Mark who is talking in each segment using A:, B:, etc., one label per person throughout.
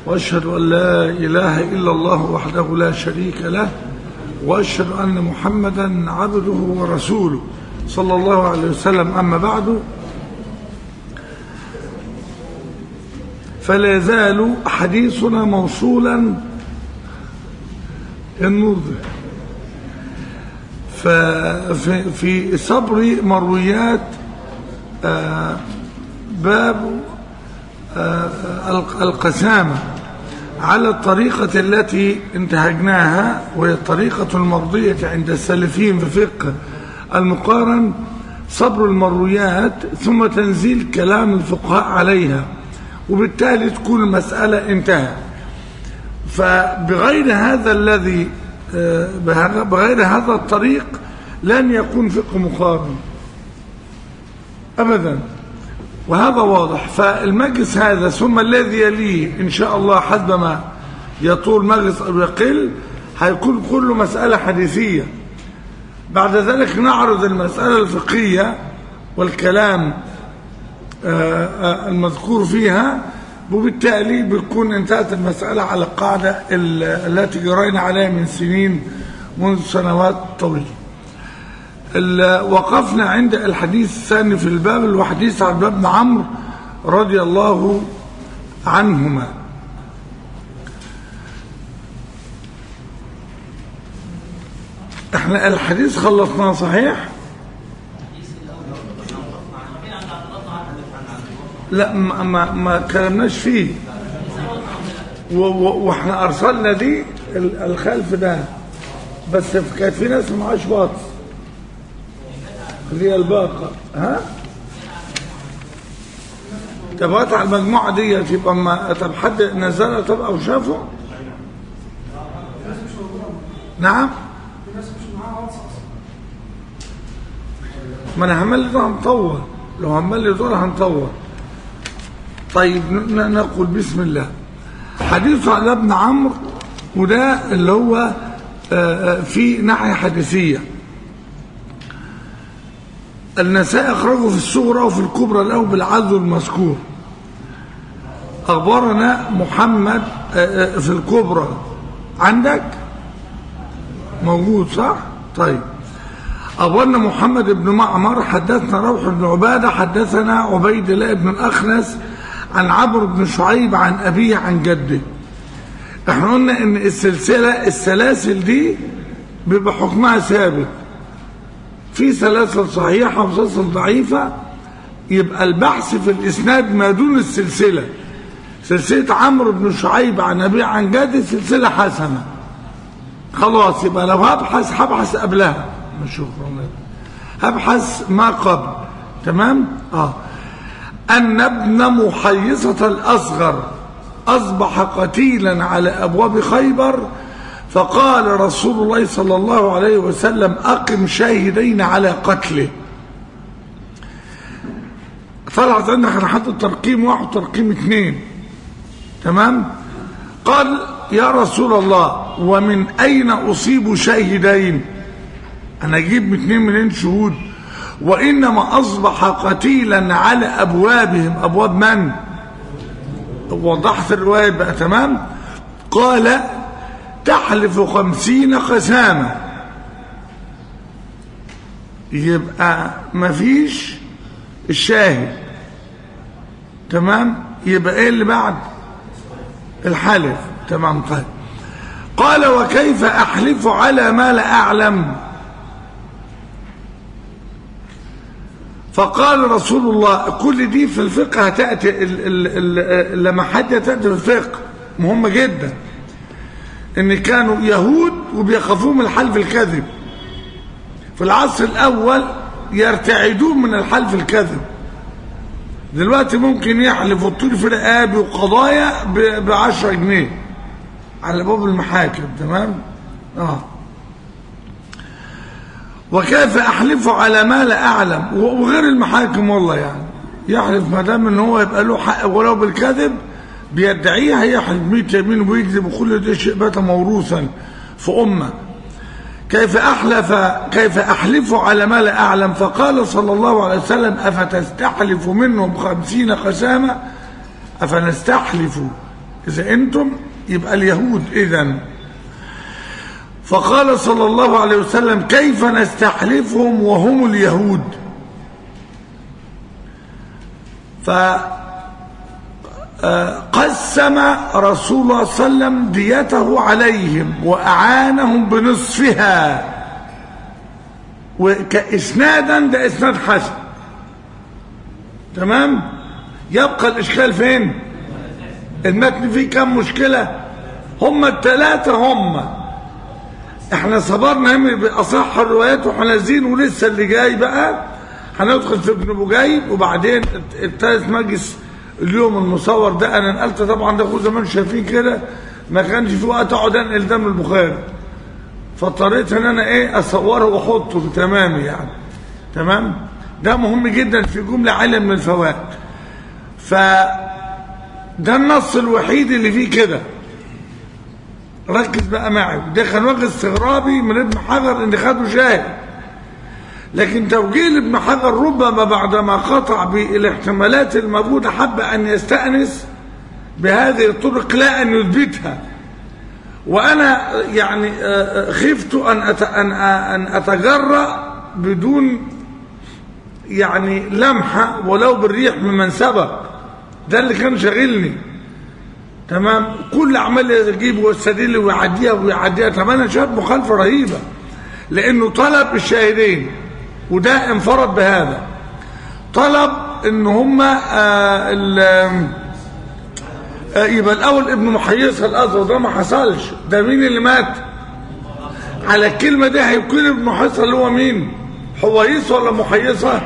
A: وأشهد أن لا إله إلا الله وحده لا شريك له وأشهد أن محمدا عبده ورسوله صلى الله عليه وسلم أما بعد فلا يزال حديثنا موصولا النور ففي في صبر مرويات آه باب آه القسامة على الطريقة التي انتهجناها وهي الطريقة المرضية عند السلفيين في فقه المقارن صبر المرويات ثم تنزيل كلام الفقهاء عليها وبالتالي تكون المسألة انتهت فبغير هذا الذي بغير هذا الطريق لن يكون فقه مقارن أبدا وهذا واضح فالمجلس هذا ثم الذي يليه إن شاء الله حسب ما يطول مجلس أو يقل هيكون كله مسألة حديثية بعد ذلك نعرض المسألة الفقهية والكلام المذكور فيها وبالتالي بتكون انتهت المسألة على القاعدة التي جرينا عليها من سنين منذ سنوات طويلة وقفنا عند الحديث الثاني في الباب الحديث عن ابن عمرو رضي الله عنهما احنا الحديث خلصناه صحيح لا ما ما, ما كلمناش فيه واحنا ارسلنا دي الخلف ده بس كانت في ناس معاش واتس اللي هي الباقة ها طب وقت على المجموعة دي يبقى ما طب حد نزلها طب او شافه نعم ما انا هملي دول هنطول لو هملي دول هنطول طيب نقول بسم الله حديث على ابن عمرو وده اللي هو في ناحية حديثية النساء أخرجه في الصغرى وفي الكبرى له بالعزو المذكور أخبرنا محمد في الكبرى عندك موجود صح طيب أخبرنا محمد بن معمر حدثنا روح بن عبادة حدثنا عبيد الله بن الأخنس عن عمرو بن شعيب عن أبيه عن جده احنا قلنا ان السلسلة السلاسل دي بيبقى حكمها ثابت في سلاسل صحيحة وسلاسل ضعيفة يبقى البحث في الإسناد ما دون السلسلة سلسلة عمرو بن شعيب عن أبيه عن جده سلسلة حسنة خلاص يبقى لو هبحث هبحث قبلها شكرا هبحث ما قبل تمام اه أن ابن محيصة الأصغر أصبح قتيلا على أبواب خيبر فقال رسول الله صلى الله عليه وسلم أقم شاهدين على قتله طلعت عندنا احنا حط ترقيم واحد وترقيم اثنين تمام قال يا رسول الله ومن أين أصيب شاهدين أنا أجيب اثنين منين شهود وإنما أصبح قتيلا على أبوابهم أبواب من وضحت الرواية بقى تمام قال تحلف خمسين قسامة يبقى مفيش الشاهد تمام يبقى ايه اللي بعد الحلف تمام طيب قال وكيف احلف على ما لا اعلم فقال رسول الله كل دي في الفقه هتأتي اللمحات دي هتأتي في الفقه مهمة جدا ان كانوا يهود وبيخافوا من الحلف الكذب في العصر الاول يرتعدون من الحلف الكذب دلوقتي ممكن يحلف وتطير في رقابي وقضايا ب 10 جنيه على باب المحاكم تمام اه وكيف احلف على ما لا اعلم وغير المحاكم والله يعني يحلف ما دام ان هو يبقى له حق ولو بالكذب بيدعيه هيحلف 100 يمين ويكذب وكل ده شيء بات موروثا في امه كيف احلف كيف احلف على ما لا اعلم فقال صلى الله عليه وسلم افتستحلف منهم خمسين قسامه افنستحلف إذا أنتم يبقى اليهود إذن فقال صلى الله عليه وسلم كيف نستحلفهم وهم اليهود فقسم رسول الله صلى الله عليه وسلم ديته عليهم وأعانهم بنصفها وكإسنادا ده إسناد حسن تمام يبقى الإشكال فين المتن فيه كم مشكلة هم الثلاثة هم احنا صبرنا هم بأصح الروايات واحنا نازلين ولسه اللي جاي بقى هندخل في ابن بجيب وبعدين الثالث مجلس اليوم المصور ده انا نقلت طبعا ده اخو زمان شايفين كده ما كانش في وقت اقعد انقل ده من البخاري فاضطريت ان انا ايه اصوره واحطه تمام يعني تمام ده مهم جدا في جمله عاليه من الفوائد ف ده النص الوحيد اللي فيه كده ركز بقى معي ده كان وجه استغرابي من ابن حجر ان خده شاهد لكن توجيه لابن حجر ربما بعدما قطع بالاحتمالات الموجوده حب ان يستانس بهذه الطرق لا ان يثبتها وانا يعني خفت ان ان ان اتجرأ بدون يعني لمحه ولو بالريح ممن سبق ده اللي كان شاغلني تمام كل عمال يجيب ويستدل ويعديها ويعديها طب انا شايف مخالفه رهيبه لانه طلب الشاهدين وده انفرد بهذا طلب ان هم يبقى الاول ابن محيصه الازهر ده ما حصلش ده مين اللي مات على الكلمه دي هيكون ابن محيصه اللي هو مين حويصه ولا محيصه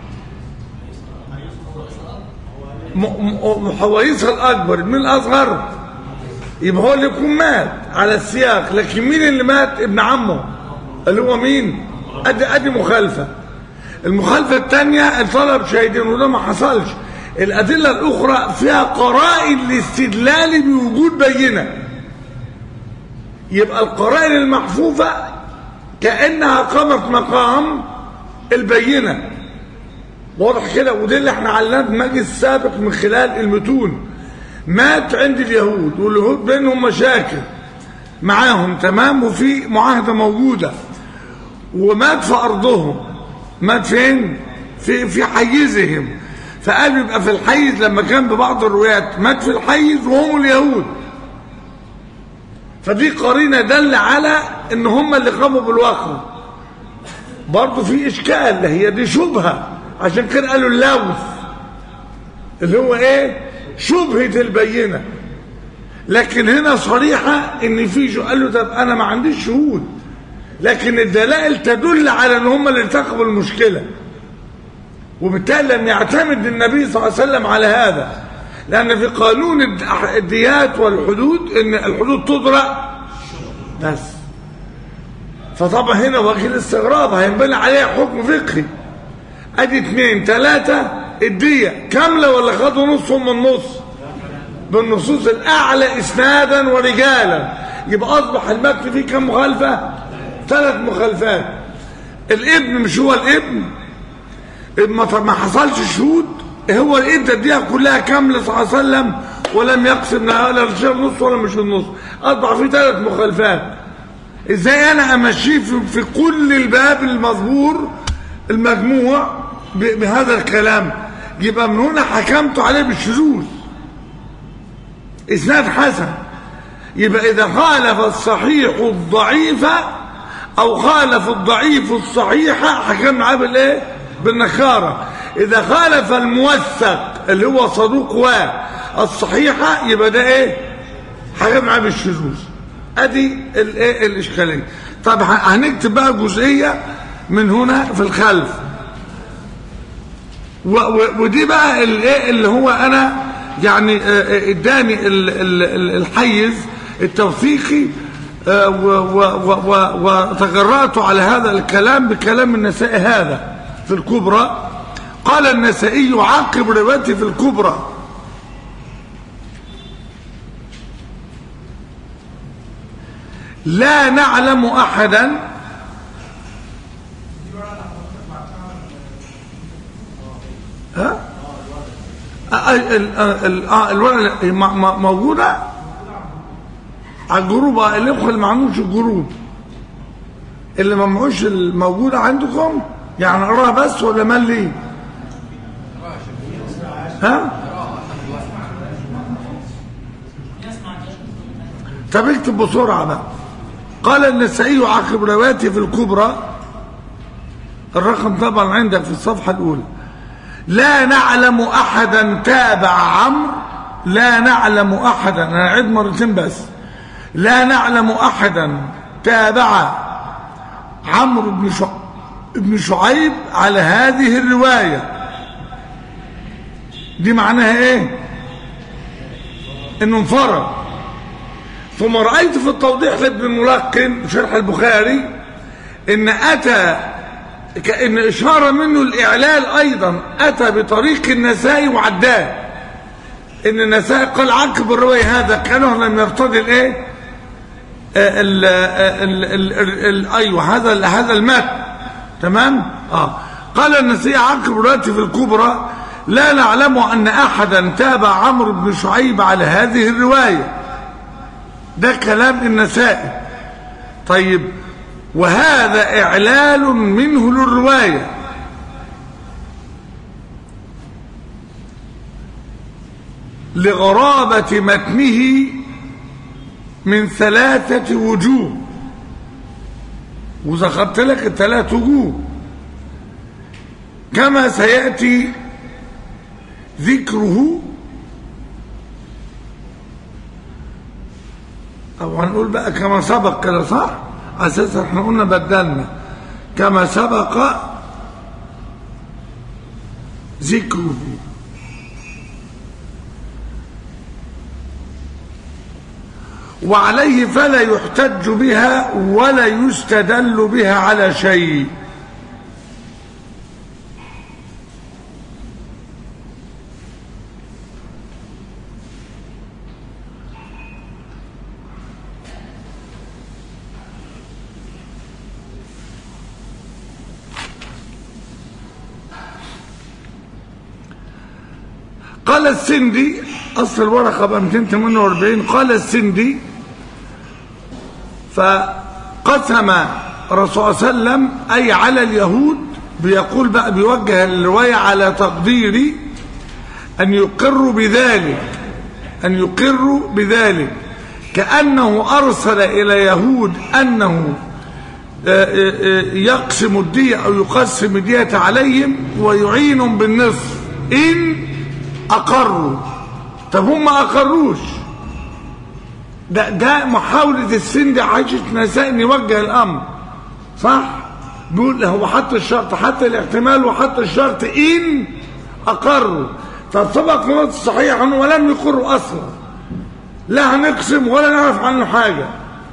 A: حويصه الاكبر مين الاصغر يبقى هو اللي يكون مات على السياق لكن مين اللي مات ابن عمه اللي هو مين ادي ادي مخالفه المخالفه الثانيه طلب شاهدين وده ما حصلش الادله الاخرى فيها قرائن الاستدلال بوجود بينه يبقى القرائن المحفوفه كانها قامت مقام البينه واضح كده وده اللي احنا علمناه في مجلس السابق من خلال المتون مات عند اليهود واليهود بينهم مشاكل معاهم تمام وفي معاهده موجوده ومات في ارضهم مات فين في في حيزهم فقال يبقى في الحيز لما كان ببعض الروايات مات في الحيز وهم اليهود فدي قرينه دل على ان هم اللي قاموا بالوقف برضه في اشكال هي دي شبهه عشان كده قالوا اللوث اللي هو ايه شبهه البينه لكن هنا صريحه ان في شو قال له طب انا ما عنديش شهود لكن الدلائل تدل على ان هم اللي ارتكبوا المشكله وبالتالي لم يعتمد النبي صلى الله عليه وسلم على هذا لان في قانون الديات والحدود ان الحدود تدرى بس فطبعا هنا وجه الاستغراب هينبني عليها حكم فقهي ادي اثنين ثلاثة الدية كاملة ولا خدوا نصهم من نص بالنصوص الاعلى اسنادا ورجالا يبقى اصبح المتن فيه كم مخالفة ثلاث مخالفات الابن مش هو الابن ما حصلش شهود هو ادى الدية كلها كاملة صلى الله عليه وسلم ولم يقسم لا الرجال نص ولا مش النص اصبح فيه ثلاث مخالفات ازاي انا امشيه في, في كل الباب المذكور المجموع بهذا الكلام يبقى من هنا حكمت عليه بالشذوذ اسناد حسن يبقى اذا خالف الصحيح الضعيف او خالف الضعيف الصحيح حكمنا عليه بالايه بالنكاره اذا خالف الموثق اللي هو صدوق والصحيحه يبقى ده ايه حكمنا عليه بالشذوذ ادي الايه الاشكاليه طب هنكتب بقى جزئيه من هنا في الخلف ودي بقى الايه اللي هو انا يعني اداني الحيز التوثيقي وتجرأت على هذا الكلام بكلام النسائي هذا في الكبرى قال النسائي عاقب روايته في الكبرى لا نعلم احدا ها الورقه موجوده على الجروب آه، الاخوه اللي ما عندهمش الجروب اللي ما معوش الموجوده عندكم يعني اقراها بس ولا ملي ها طب اكتب بسرعه بقى قال النسائي عقب روايته في الكبرى الرقم طبعا عندك في الصفحه الاولى لا نعلم احدا تابع عمرو لا نعلم احدا انا اعيد مرتين بس لا نعلم احدا تابع عمرو بن شع... بن شعيب على هذه الروايه دي معناها ايه انه انفرد ثم رايت في التوضيح لابن الملقن شرح البخاري ان اتى كان اشاره منه الاعلال ايضا اتى بطريق النسائي وعداه ان النسائي قال عقب الروايه هذا كانه لم يرتضي الايه ال ال ال ال ال ايوه هذا هذا المتن تمام اه قال النسائي عقب روايته في الكبرى لا نعلم ان احدا تابع عمرو بن شعيب على هذه الروايه ده كلام النسائي طيب وهذا اعلال منه للروايه لغرابه متنه من ثلاثه وجوه وذكرت لك الثلاث وجوه كما سياتي ذكره او هنقول بقى كما سبق كده صح اساسا احنا قلنا بدلنا كما سبق ذكره وعليه فلا يحتج بها ولا يستدل بها على شيء قال السندي أصل الورقة ب 248 قال السندي فقسم الرسول صلى الله عليه وسلم أي على اليهود بيقول بقى بيوجه الرواية على تقدير أن يقروا بذلك أن يقروا بذلك كأنه أرسل إلى يهود أنه يقسم الدية أو يقسم الدية عليهم ويعينهم بالنصف إن أقروا طب هم ما أقروش ده ده محاولة السند عايشة نساء ان يوجه الأمر صح؟ بيقول هو حط الشرط حط الاحتمال وحط الشرط إن أقروا فسبق في النص الصحيح عنه ولم يقروا أصلا لا هنقسم ولا نعرف عنه حاجة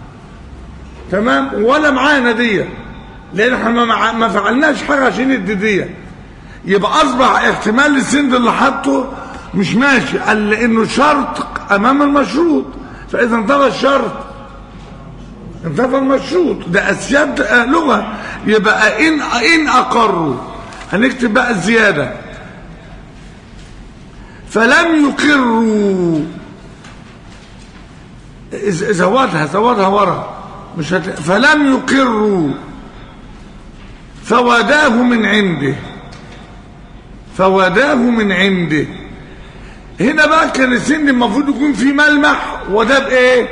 A: تمام ولا معانا دية لأن احنا ما ما فعلناش حاجة عشان ندي دية يبقى أصبح احتمال السند اللي حطه مش ماشي قال لأنه شرط أمام المشروط فإذا انتفى الشرط انتفى المشروط ده أسياد لغة يبقى إن إن أقروا هنكتب بقى الزيادة فلم يقروا زودها زودها ورا مش هت... فلم يقروا فوداه من عنده فوداه من عنده هنا بقى كان السن المفروض يكون في ملمح وده بايه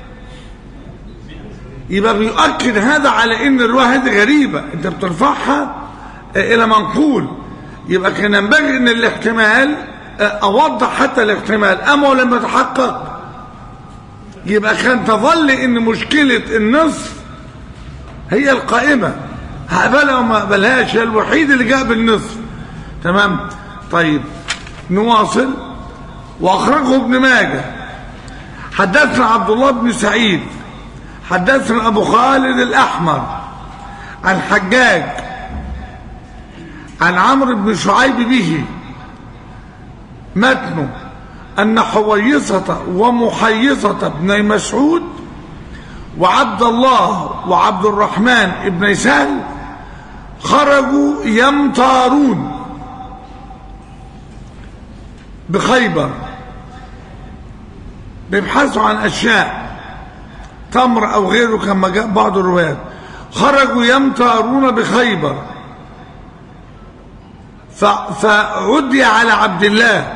A: يبقى بيؤكد هذا على ان الروايه هذه غريبه انت بترفعها الى منقول يبقى كان ينبغي ان الاحتمال اوضح حتى الاحتمال اما لم يتحقق يبقى كان تظل ان مشكله النصف هي القائمه هقبلها وما اقبلهاش هي الوحيد اللي جاء بالنصف تمام طيب نواصل واخرجه ابن ماجه حدثنا عبد الله بن سعيد حدثنا ابو خالد الاحمر عن حجاج عن عمرو بن شعيب به متنه ان حويصه ومحيصه بن مسعود وعبد الله وعبد الرحمن بن سهل خرجوا يمطارون بخيبر بيبحثوا عن أشياء تمر أو غيره كما جاء بعض الروايات خرجوا يمتارون بخيبر فعدي على عبد الله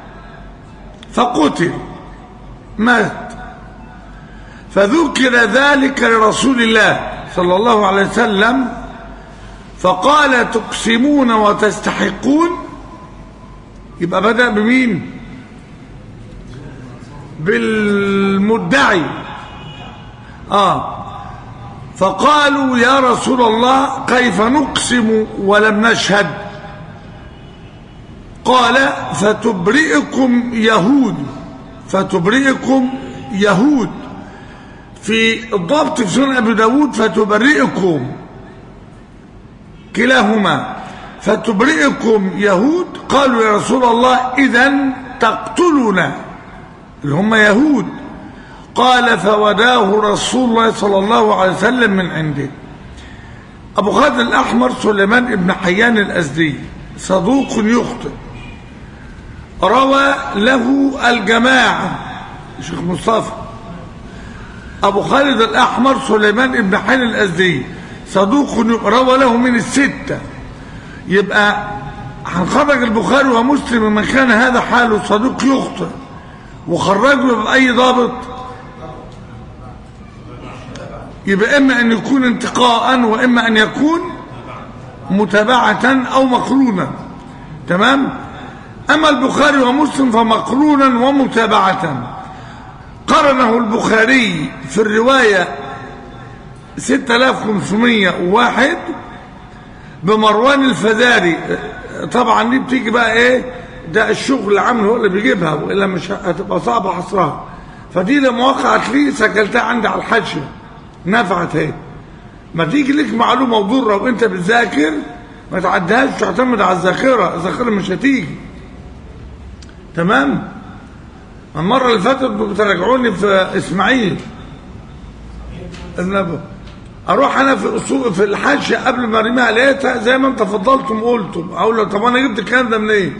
A: فقتل مات فذكر ذلك لرسول الله صلى الله عليه وسلم فقال تقسمون وتستحقون يبقى بدأ بمين بالمدعي آه فقالوا يا رسول الله كيف نقسم ولم نشهد قال فتبرئكم يهود فتبرئكم يهود في الضبط في سنن ابي داود فتبرئكم كلاهما فتبرئكم يهود قالوا يا رسول الله اذا تقتلنا اللي هم يهود قال فوداه رسول الله صلى الله عليه وسلم من عنده ابو خالد الاحمر سليمان بن حيان الازدي صدوق يخطئ روى له الجماعه شيخ مصطفى ابو خالد الاحمر سليمان بن حيان الازدي صدوق روى له من السته يبقى هنخرج البخاري ومسلم من كان هذا حاله صدوق يخطئ وخرجه بأي ضابط يبقى إما أن يكون انتقاء وإما أن يكون متابعة أو مقرونا تمام أما البخاري ومسلم فمقرونا ومتابعة قرنه البخاري في الرواية 6501 بمروان الفزاري طبعا دي بتيجي بقى ايه ده الشغل العام هو اللي بيجيبها والا مش هتبقى صعبه حصرها فدي لما وقعت لي سجلتها عندي على الحاشيه نفعت اهي ما تيجي لك معلومه وضره وانت بتذاكر ما تعديهاش تعتمد على الذاكره الذاكره مش هتيجي تمام المره اللي فاتت بتراجعوني في اسماعيل النبي اروح انا في اصول في الحاشيه قبل ما ارميها لقيتها زي ما انت فضلتم قلتم اقول له طب انا جبت الكلام ده منين إيه؟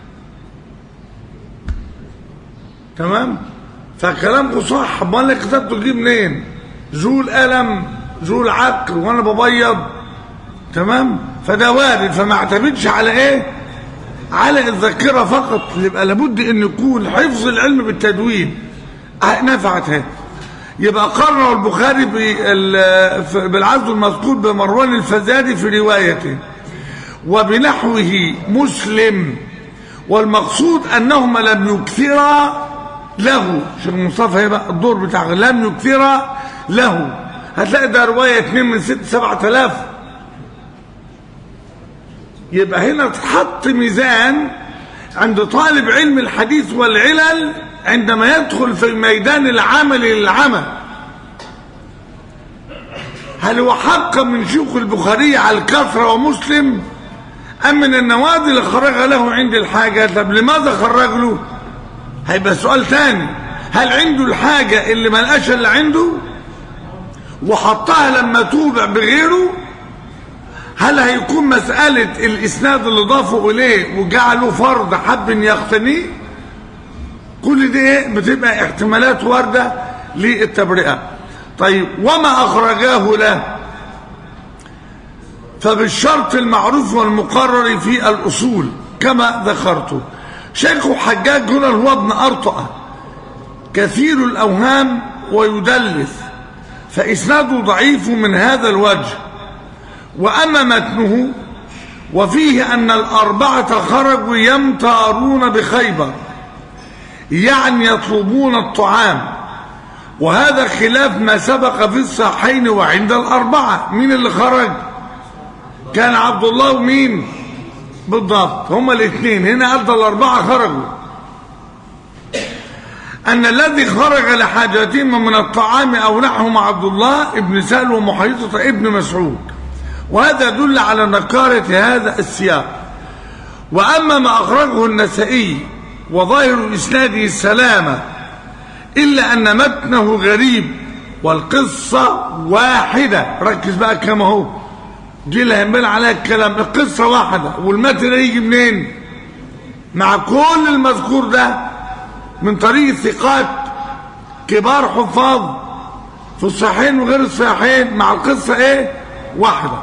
A: تمام فكلامكم صح امال اللي كتبته جه منين ذو الالم ذو العقل وانا ببيض تمام فده وارد فما اعتمدش على ايه على الذاكره فقط يبقى لابد ان يكون حفظ العلم بالتدوين نفعت هذا يبقى قرر البخاري بالعزو المذكور بمروان الفزاري في روايته وبنحوه مسلم والمقصود انهما لم يكثرا له شيخ مصطفى هيبقى الدور بتاعه لم يكثرا له هتلاقي ده روايه 2 من 6 7000 يبقى هنا تحط ميزان عند طالب علم الحديث والعلل عندما يدخل في ميدان العمل للعمل هل هو حق من شيوخ البخاري على الكثرة ومسلم أم من النوادي اللي خرج له عند الحاجة طب لماذا خرج له هيبقى سؤال تاني هل عنده الحاجة اللي ما لقاش اللي عنده وحطها لما توبع بغيره هل هيكون مسألة الإسناد اللي ضافه إليه وجعله فرض حب يقتنيه كل دي ايه بتبقى احتمالات واردة للتبرئة طيب وما أخرجاه له فبالشرط المعروف والمقرر في الأصول كما ذكرت شيخ حجاج هنا هو ابن أرطأة كثير الأوهام ويدلس فإسناده ضعيف من هذا الوجه وأما متنه وفيه أن الأربعة خرجوا يمتارون بخيبر يعني يطلبون الطعام وهذا خلاف ما سبق في الصحيحين وعند الأربعة مين اللي خرج كان عبد الله ومين بالضبط هما الاثنين هنا قال الأربعة خرجوا أن الذي خرج لحاجتهم من الطعام أو نحو عبد الله ابن سهل ومحيطة ابن مسعود وهذا يدل على نكارة هذا السياق وأما ما أخرجه النسائي وظاهر إسناده السلامة إلا أن متنه غريب والقصة واحدة ركز بقى كما هو دي اللي هينبني عليها الكلام القصة واحدة والمتن يجي منين مع كل المذكور ده من طريق ثقات كبار حفاظ في الصحيحين وغير الصحيحين مع القصة ايه واحدة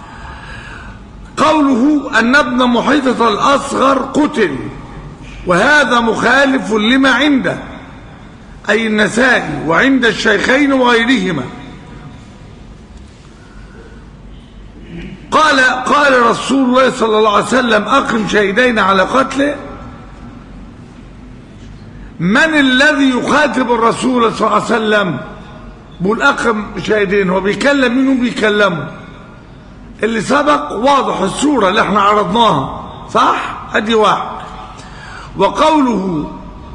A: قوله أن ابن محيطة الأصغر قتل وهذا مخالف لما عنده أي النسائي وعند الشيخين وغيرهما قال قال رسول الله صلى الله عليه وسلم أقم شهيدين على قتله من الذي يخاطب الرسول صلى الله عليه وسلم بقول أقم شهيدين هو بيكلم منه بيكلمه اللي سبق واضح الصورة اللي احنا عرضناها صح ادي واحد وقوله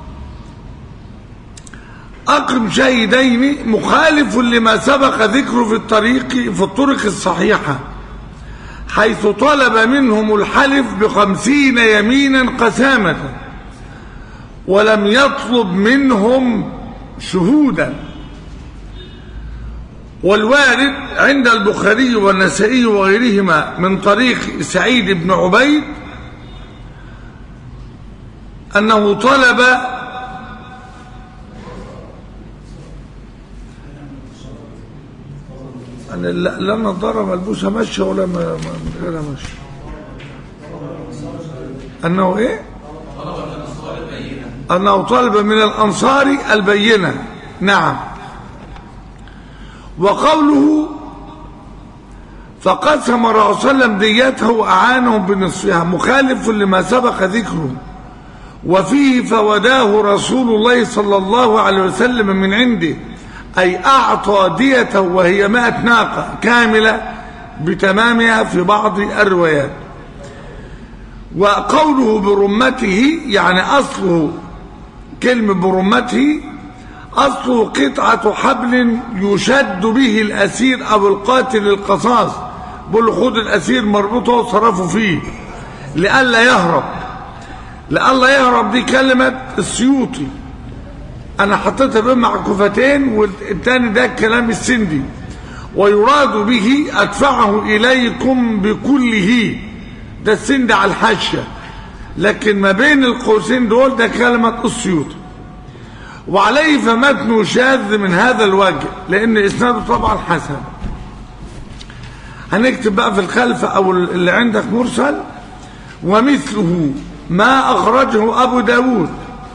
A: أقم شهيدين مخالف لما سبق ذكره في الطريق في الطرق الصحيحة حيث طلب منهم الحلف بخمسين يمينا قسامة ولم يطلب منهم شهودا والوارد عند البخاري والنسائي وغيرهما من طريق سعيد بن عبيد أنه طلب أنا لا لا نظارة ملبوسة ماشية ولا ما- ما- غيرها ماشية أنه إيه؟ أنه طلب من الأنصار البينة نعم وقوله فقسم الرسول صلى الله عليه وسلم ديته وأعانهم بنصفها مخالف لما سبق ذكره وفيه فوداه رسول الله صلى الله عليه وسلم من عنده أي أعطى ديته وهي مائة ناقة كاملة بتمامها في بعض الروايات وقوله برمته يعني أصله كلمة برمته أصله قطعة حبل يشد به الأسير أو القاتل القصاص بقول له خد الأسير مربوطه وصرفه فيه لئلا يهرب لئلا يهرب دي كلمة السيوطي أنا حطيتها بين معكوفتين والتاني ده كلام السندي ويراد به أدفعه إليكم بكله ده السندي على الحاشية لكن ما بين القوسين دول ده كلمة السيوطي وعليه فمتنه شاذ من هذا الوجه لأن إسناده طبعا حسن هنكتب بقى في الخلف أو اللي عندك مرسل ومثله ما أخرجه أبو داود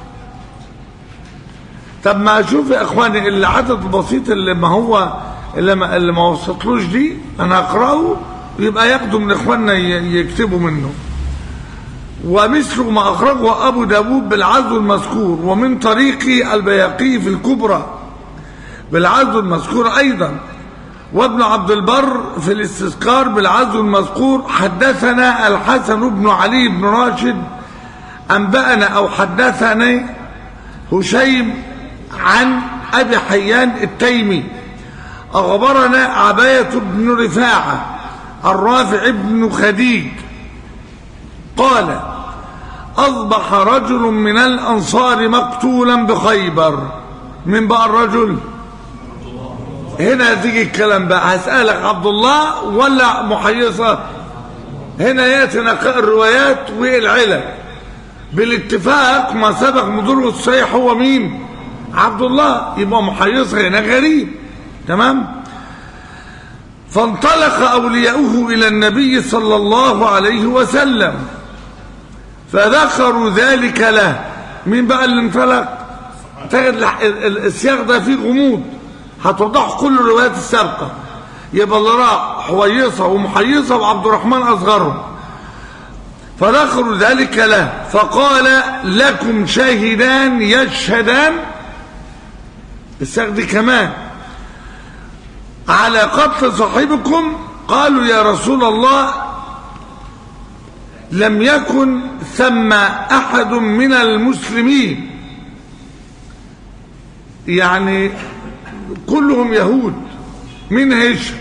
A: طب ما أشوف يا إخواني اللي عدد بسيط اللي ما هو اللي ما, اللي ما وصلتلوش دي أنا أقرأه يبقى ياخدوا من إخواننا ي- يكتبوا منه ومثل ما أخرجه أبو داود بالعزو المذكور ومن طريق البياقي في الكبرى بالعزو المذكور أيضا وابن عبد البر في الاستذكار بالعزو المذكور حدثنا الحسن بن علي بن راشد أنبأنا أو حدثني هشيم عن أبي حيان التيمي أخبرنا عباية بن رفاعة الرافع بن خديج قال أصبح رجل من الأنصار مقتولا بخيبر من بقى الرجل هنا تيجي الكلام بقى هسألك عبد الله ولا محيصة هنا يأتي نقاء الروايات والعلل بالاتفاق ما سبق مدره الصحيح هو مين عبد الله يبقى محيصة هنا غريب تمام فانطلق أولياؤه إلى النبي صلى الله عليه وسلم فذكروا ذلك له مين بقى اللي انطلق تجد الح- ال- ال- السياق ده فيه غموض هتوضح كل الروايات السابقة يبقى اللي راح حويصة ومحيصة وعبد الرحمن أصغرهم فذكروا ذلك له فقال لكم شاهدان يشهدان السياق دي كمان على قتل صاحبكم قالوا يا رسول الله لم يكن ثم احد من المسلمين يعني كلهم يهود من هيش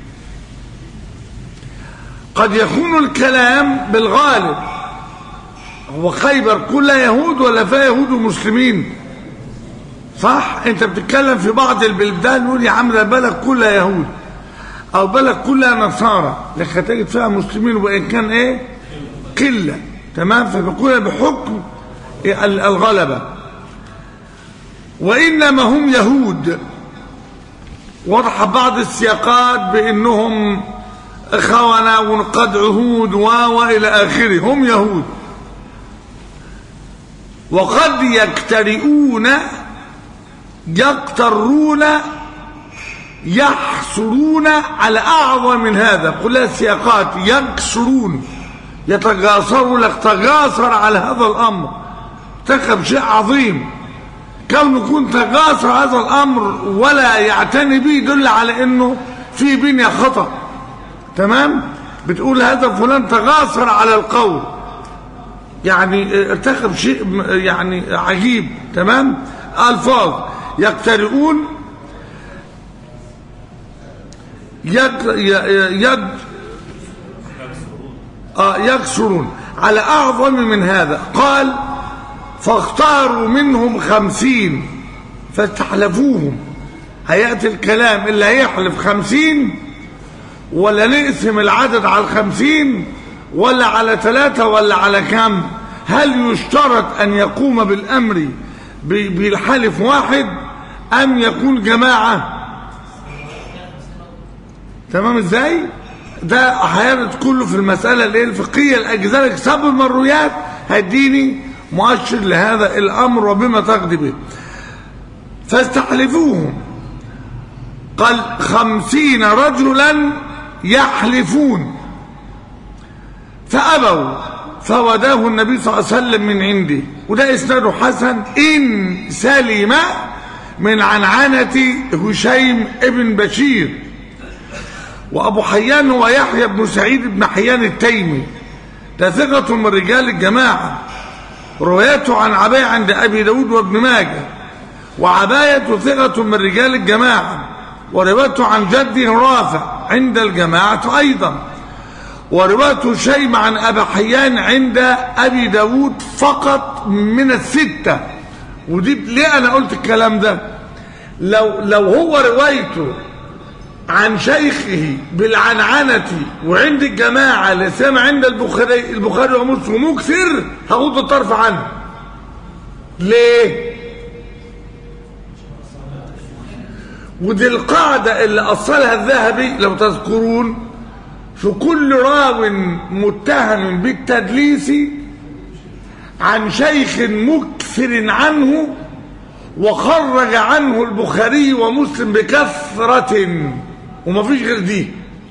A: قد يكون الكلام بالغالب هو خيبر كلها يهود ولا فيها يهود ومسلمين صح انت بتتكلم في بعض البلدان نقول يا عم ده بلد كلها يهود او بلد كلها نصارى لكن تجد فيها مسلمين وان كان ايه قله تمام فبيكون بحكم ال- الغلبه وانما هم يهود وضح بعض السياقات بانهم خونة ونقض عهود و والى اخره هم يهود وقد يكترئون يقترون يحصرون على اعظم من هذا كلها سياقات يكسرون يتجاسروا لك تجاسر على هذا الامر ارتكب شيء عظيم كونه يكون تجاسر هذا الامر ولا يعتني به يدل على انه في بنيه خطا تمام بتقول هذا فلان تجاسر على القول يعني ارتكب شيء يعني عجيب تمام الفاظ يقترئون يد يد آه يكسرون على أعظم من هذا قال فاختاروا منهم خمسين فاستحلفوهم هيأتي الكلام اللي هيحلف خمسين ولا نقسم العدد على الخمسين ولا على ثلاثة ولا على كم هل يشترط أن يقوم بالأمر بالحلف واحد أم يكون جماعة تمام ازاي ده هيرد كله في المسألة الايه الفقهية الأجزاء سبب المرويات هيديني مؤشر لهذا الأمر وبما تقضي به فاستحلفوهم قال خمسين رجلا يحلفون فأبوا فوداه النبي صلى الله عليه وسلم من عنده وده إسناده حسن إن سلم من عنعنة هشيم ابن بشير وأبو حيان هو يحيى بن سعيد بن حيان التيمي ده ثقة من رجال الجماعة روايته عن عباية عند أبي داود وابن ماجه وعباية ثقة من رجال الجماعة وروايته عن جده رافع عند الجماعة أيضا وروايته شيم عن أبي حيان عند أبي داود فقط من الستة ودي ليه أنا قلت الكلام ده لو, لو هو روايته عن شيخه بالعنعنة وعند الجماعة اللي سمع عند البخاري البخاري ومسلم مكثر هغض الطرف عنه ليه ودي القاعدة اللي أصلها الذهبي لو تذكرون في كل راو متهم بالتدليس عن شيخ مكثر عنه وخرج عنه البخاري ومسلم بكثرة وما فيش غير دي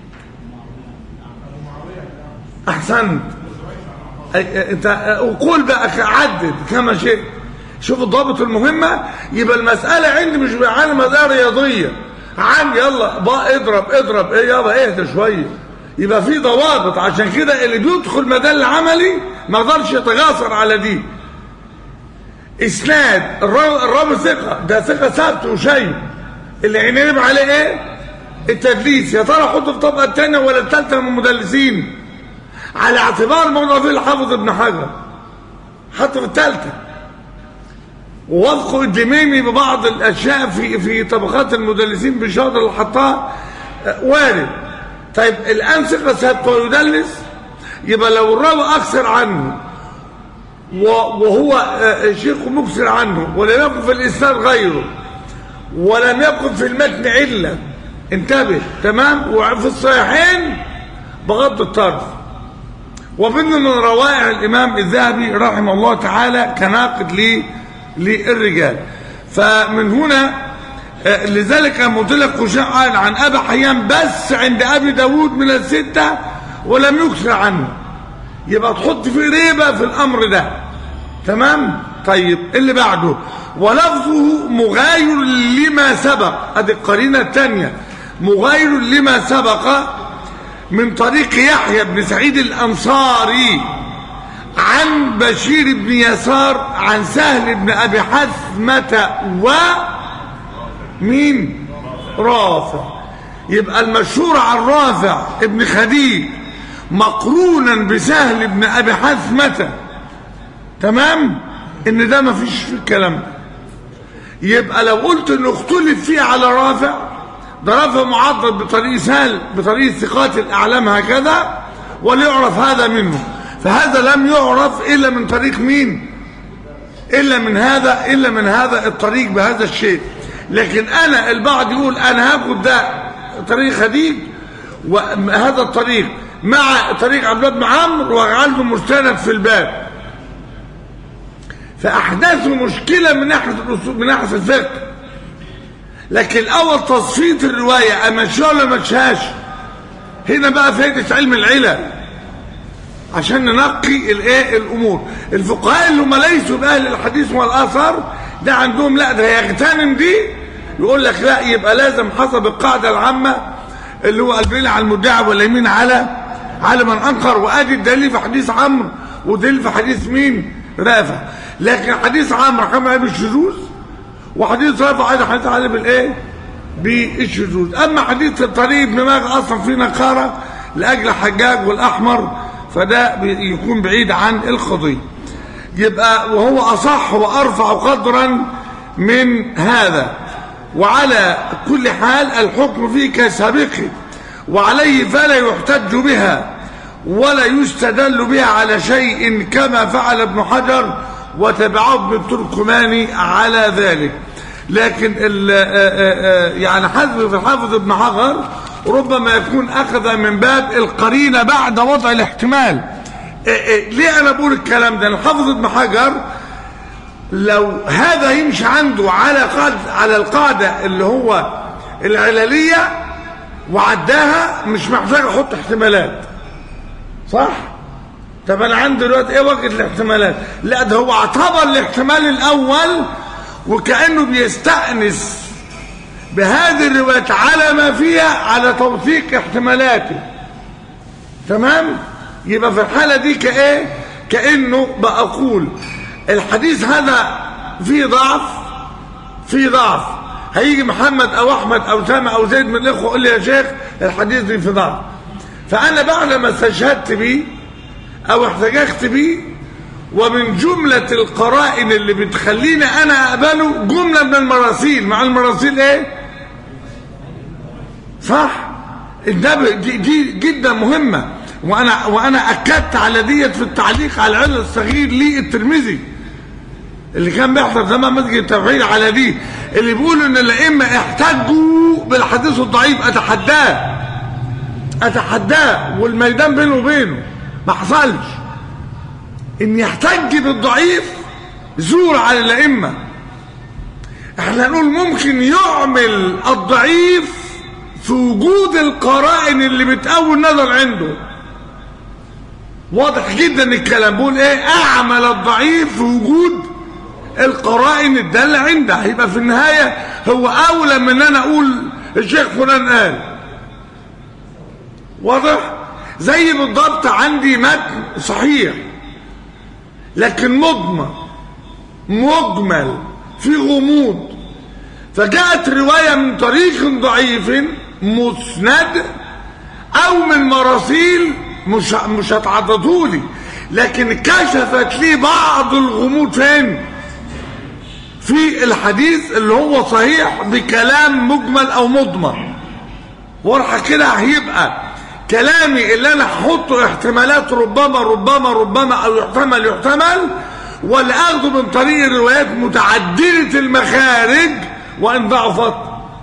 A: احسنت انت وقول بقى عدد كما شئت شوف الضابط المهمة يبقى المسألة عندي مش على مسألة رياضية عن يلا بقى اضرب اضرب ايه يلا اهدى شوية يبقى في ضوابط عشان كده اللي بيدخل مجال العملي ما يقدرش يتجاسر على دي اسناد الراوي ثقة ده ثقة ثابت وشيء اللي هنرب عليه ايه التدليس يا ترى احطه في الطبقة الثانية ولا الثالثة من المدلسين على اعتبار الموضوع فيه الحافظ ابن حجر حطه في الثالثة ووافقوا الدميمي ببعض الاشياء في في طبقات المدلسين بالشاطر اللي حطها وارد طيب الان ثقة ثابتة ويدلس يبقى لو الراوي اكثر عنه وهو شيخ مكسر عنه ولم يكن في الإسناد غيره ولم يكن في المتن علة انتبه تمام وفي الصحيحين بغض الطرف ومن من روائع الإمام الذهبي رحمه الله تعالى كناقد لي للرجال فمن هنا لذلك مطلق قشاع عن أبي حيان بس عند أبي داود من الستة ولم يكسر عنه يبقى تحط في ريبة في الأمر ده تمام طيب اللي بعده ولفظه مغاير لما سبق ادي القرينة الثانية مغاير لما سبق من طريق يحيى بن سعيد الأنصاري عن بشير بن يسار عن سهل بن أبي حثمة و مين رافع يبقى المشهور عن رافع ابن خديج مقرونا بسهل بن أبي حثمة تمام ان ده ما فيش في الكلام ده يبقى لو قلت انه اختلف فيه على رافع ده رافع معضل بطريق سهل بطريق ثقات الاعلام هكذا وليعرف هذا منه فهذا لم يعرف الا من طريق مين الا من هذا الا من هذا الطريق بهذا الشيء لكن انا البعض يقول انا هاخد ده طريق خديج وهذا الطريق مع طريق عبد الله بن عمرو واجعله مستند في الباب فاحداثوا مشكله من ناحيه الأصول- من ناحيه الفقه لكن الاول تصفيه الروايه امشيها ولا ما امشيهاش هنا بقى فائده علم العلل عشان ننقي الايه الامور الفقهاء اللي هم ليسوا باهل الحديث والاثر ده عندهم لا ده يغتنم دي يقول لك لا يبقى لازم حسب القاعده العامه اللي هو البيل على المدعي واليمين على على من انكر وادي الدليل في حديث عمرو ودليل في حديث مين رافع لكن حديث عمرو حمل بالشذوذ وحديث رافع ايضا حديث عليه بالايه بالشذوذ اما حديث الطريق ابن ماجه اصلا فيه نكاره لاجل حجاج والاحمر فده بي- يكون بعيد عن القضيه يبقى وهو اصح وارفع قدرا من هذا وعلى كل حال الحكم فيه كسابقه وعليه فلا يحتج بها ولا يستدل بها على شيء كما فعل ابن حجر وتبعه ابن التركماني على ذلك لكن ال- آه، آه، آه، يعني حذف في الحافظ ابن حجر ربما يكون اخذ من باب القرينه بعد وضع الاحتمال إيه إيه ليه انا بقول الكلام ده الحافظ ابن حجر لو هذا يمشي عنده على قاعدة على القاعدة اللي هو العللية وعداها مش محتاج احط احتمالات صح طب انا عندي دلوقتي ايه وجه الاحتمالات لا ده هو اعتبر الاحتمال الاول وكانه بيستأنس بهذه الروايات على ما فيها على توثيق احتمالاته تمام يبقى في الحالة دي كايه كأنه بقول الحديث هذا فيه ضعف فيه ضعف هيجي محمد او احمد او سامع او زيد من الاخوه يقول لي يا شيخ الحديث دي في ضعف فانا بعد ما استشهدت بيه او احتججت بيه ومن جملة القرائن اللي بتخليني انا اقبله جملة من المراسيل مع المراسيل ايه صح ده ب- دي, دي جدا مهمة وانا وانا اكدت على ديت في التعليق على العلل الصغير للترمذي اللي كان بيحضر زمان مسجد التوحيد على دي اللي بيقولوا ان الائمه احتجوا بالحديث الضعيف اتحداه اتحداه والميدان بينه وبينه ما حصلش ان يحتج بالضعيف زور على الائمه احنا نقول ممكن يعمل الضعيف في وجود القرائن اللي بتقوي النظر عنده واضح جدا الكلام بيقول ايه اعمل الضعيف في وجود القرائن الدالة عنده هيبقى في النهاية هو اولى من ان انا اقول الشيخ فلان قال واضح زي بالضبط عندي متن صحيح لكن مضمن مجمل في غموض فجاءت رواية من طريق ضعيف مسند او من مراسيل مش مش هتعضدهولي لكن كشفت لي بعض الغموض فين في الحديث اللي هو صحيح بكلام مجمل او مضمن ورحة كده هيبقى كلامي اللي انا هحطه احتمالات ربما ربما ربما او يحتمل يحتمل ولا اخده من طريق الروايات متعددة المخارج وان ضعفت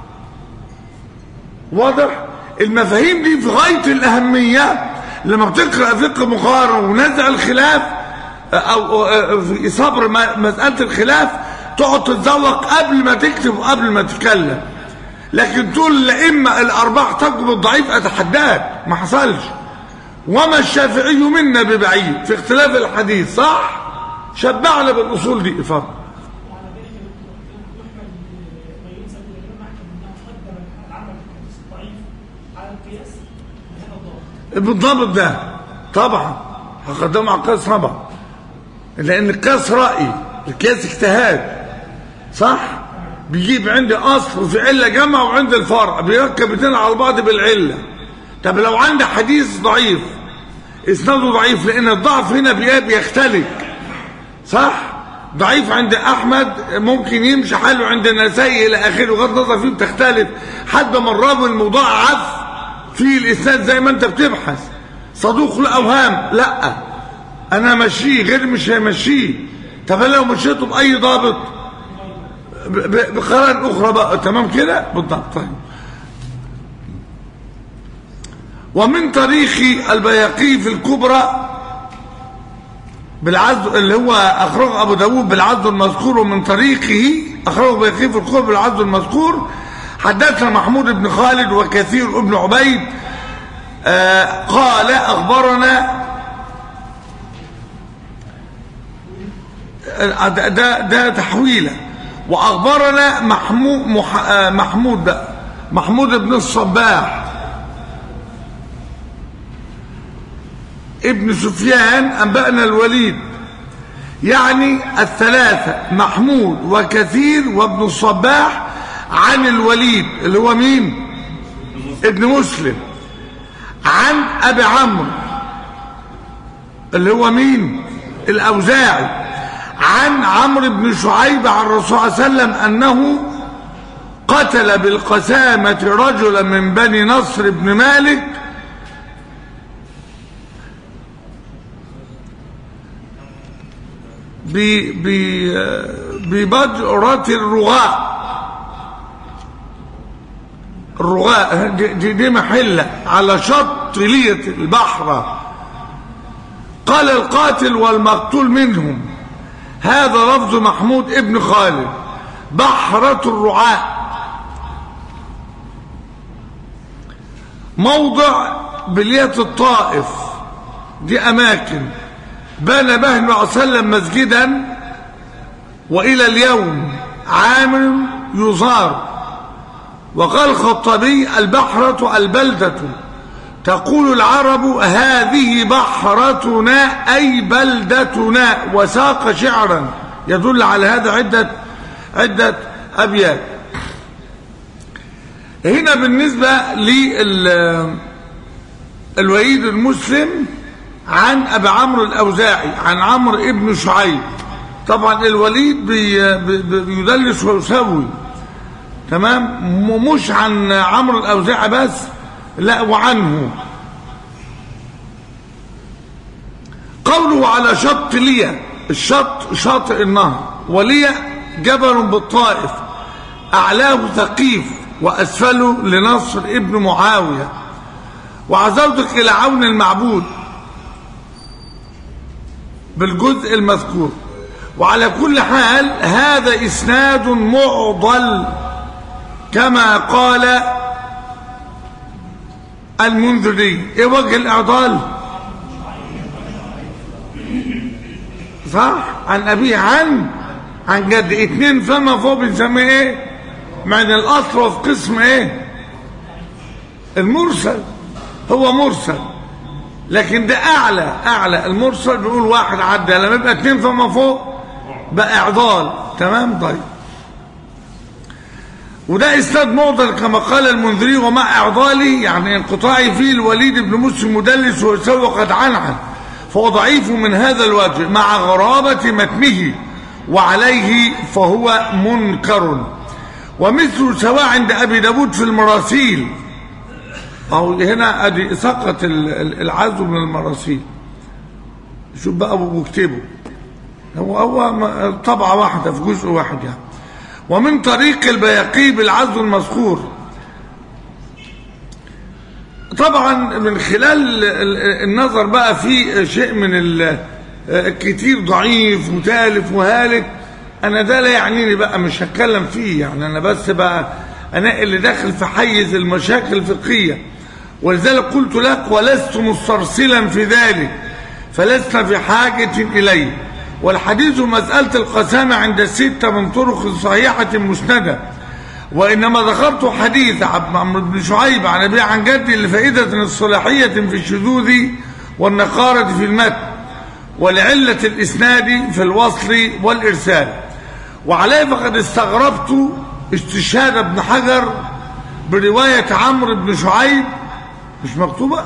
A: واضح المفاهيم دي في غاية الاهمية لما بتقرأ فقه مقارن ونزع الخلاف او أو في صبر م- مسألة الخلاف تقعد تتذوق قبل ما تكتب وقبل ما تتكلم لكن تقول الائمه الاربعه احتجوا بالضعيف اتحداك ما حصلش وما الشافعي منا ببعيد في اختلاف الحديث صح شبعنا بالاصول دي اتفضل
B: وعلى ذلك يحمل ما ينسب الى الامام احمد انه قدم العمل بالحديث الضعيف على القياس بهذا الضابط
A: بالضبط ده طبعا هقدمه على القياس طبعا لان القياس راي القياس اجتهاد صح بيجيب عندي اصل وفي عله جمع وعند الفرع بيركب اتنين على بعض بالعله طب لو عندي حديث ضعيف اسناده ضعيف لان الضعف هنا بي- بيختلف صح ضعيف عند احمد ممكن يمشي حاله عند النسائي الى اخره بغض النظر فيه بتختلف حد من الراوي المضاعف في الاسناد زي ما انت بتبحث صدوق له اوهام لا انا ماشيه غير مش همشيه طب أنا لو مشيته باي ضابط ب- ب- بقرائن اخرى بقى تمام كده بالضبط طيب ومن طريق البياقي في الكبرى بالعز اللي هو اخرج ابو داود بالعز المذكور ومن طريقه اخرجه البياقي في الكبرى بالعز المذكور حدثنا محمود بن خالد وكثير بن عبيد آه قال اخبرنا آه، ده ده, ده تحويله واخبرنا محمود مح آه، محمود بقى محمود بن الصباح ابن سفيان أنبأنا الوليد يعني الثلاثة محمود وكثير وابن الصباح عن الوليد اللي هو مين ابن مسلم عن أبي عمرو اللي هو مين الأوزاعي عن عمرو بن شعيب عن الرسول صلى الله عليه وسلم أنه قتل بالقسامة رجلا من بني نصر بن مالك ب- ب- ببجرة الرغاء الرغاء دي, دي, دي محلة على شط لية البحر قال القاتل والمقتول منهم هذا لفظ محمود ابن خالد بحرة الرعاء موضع بلية الطائف دي أماكن بنى به النبي صلى الله عليه وسلم مسجدا والى اليوم عام يزار وقال الخطابي البحرة البلدة تقول العرب هذه بحرتنا أي بلدتنا وساق شعرا يدل على هذا عدة عدة أبيات هنا بالنسبة للوليد المسلم عن أبي عمرو الأوزاعي عن عمرو ابن شعيب طبعا الوليد بي بي بيدلس ويسوي تمام م- مش عن عمرو الأوزاعي بس لا وعنه قوله على شط ليا الشط شاطئ النهر وليا جبل بالطائف أعلاه ثقيف وأسفله لنصر ابن معاوية وعزوتك إلى عون المعبود بالجزء المذكور وعلى كل حال هذا إسناد معضل كما قال المنذري ايه وجه الاعضال صح عن ابيه عن عن جد اتنين فما فوق بنسميه ايه من الاصل وفي قسم ايه المرسل هو مرسل لكن ده اعلى اعلى المرسل بيقول واحد عدى لما يبقى اتنين فما فوق بقى اعضال تمام طيب وده اسناد معضل كما قال المنذري ومع اعضاله يعني انقطاعي فيه الوليد بن مسلم مدلس ويسوى قد عنعن فهو ضعيف من هذا الوجه مع غرابة متنه وعليه فهو منكر ومثل سواء عند ابي داود في المراسيل او هنا ادي سقط ال- ال- العزو من المراسيل شوف بقى واكتبه هو هو م- طبعة واحدة في جزء واحد يعني ومن طريق البياقي بالعزو المذكور طبعا من خلال ال- النظر بقى في شيء من ال- الكتير ضعيف وتالف وهالك انا ده لا يعنيني بقى مش هتكلم فيه يعني انا بس بقى انا اللي داخل في حيز المشاكل الفقهيه ولذلك قلت لك ولست مسترسلا في ذلك فلست في حاجه اليه والحديث مساله القسامه عند السته من طرق صحيحه مسنده وإنما ذكرت حديث عبد عمرو بن شعيب عن أبي عن جدي لفائدة الصلاحية في الشذوذ والنقارة في المتن ولعلة الإسناد في الوصل والإرسال وعليه فقد استغربت استشهاد ابن حجر برواية عمرو بن شعيب مش مكتوبة؟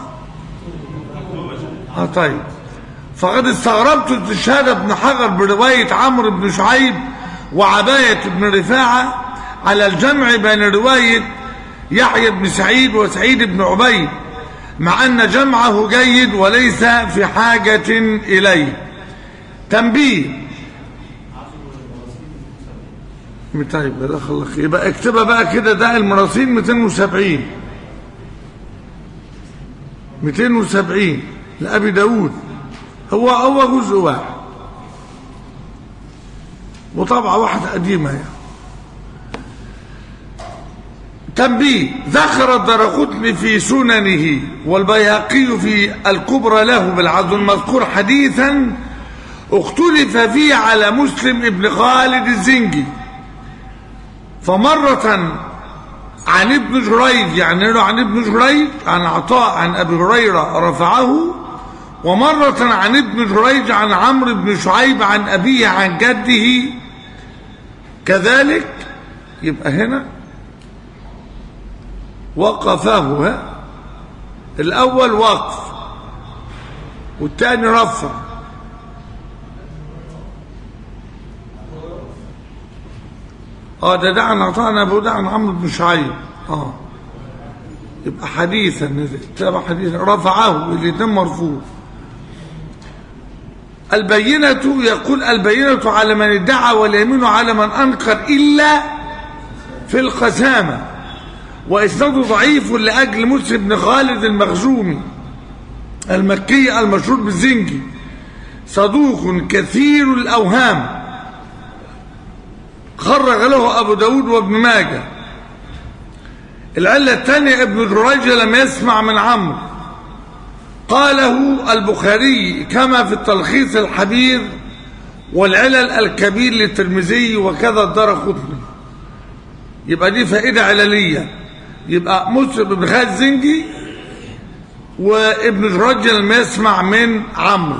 A: اه طيب فقد استغربت استشهاد ابن حجر برواية عمرو بن شعيب وعباية بن رفاعة على الجمع بين رواية يحيى بن سعيد وسعيد بن عبيد مع أن جمعه جيد وليس في حاجة إليه تنبيه طيب جزاك الله خير يبقى اكتبها بقى كده ده المراسيل 270 270 لأبي داود هو هو جزء واحد وطبعا واحدة قديمة يعني تنبيه ذكر الدرقطني في سننه والبيهقي في الكبرى له بالعدل المذكور حديثا اختلف فيه على مسلم ابن خالد الزنجي فمرة عن ابن جريج يعني له عن ابن جريج عن عطاء عن ابي هريره رفعه ومرة عن ابن جريج عن عمرو بن شعيب عن أبيه عن جده كذلك يبقى هنا وقفه ها الأول وقف والثاني رفع اه ده ده عن عطاء ابو ده عن عمرو بن شعيب اه يبقى حديثا نزل تابع حديثا رفعه الاثنين مرفوع البينة يقول البينة على من ادعى واليمين على من أنكر إلا في القسامة وإسناده ضعيف لأجل مسلم بن خالد المخزومي المكي المشهور بالزنجي صدوق كثير الأوهام خرج له أبو داود وابن ماجه العلة الثانية ابن جريج لم يسمع من عمرو قاله البخاري كما في التلخيص الحبير والعلل الكبير للترمذي وكذا الدار قطني يبقى دي فائدة عللية يبقى مسلم بن خالد زنجي وابن جريج لم يسمع من عمرو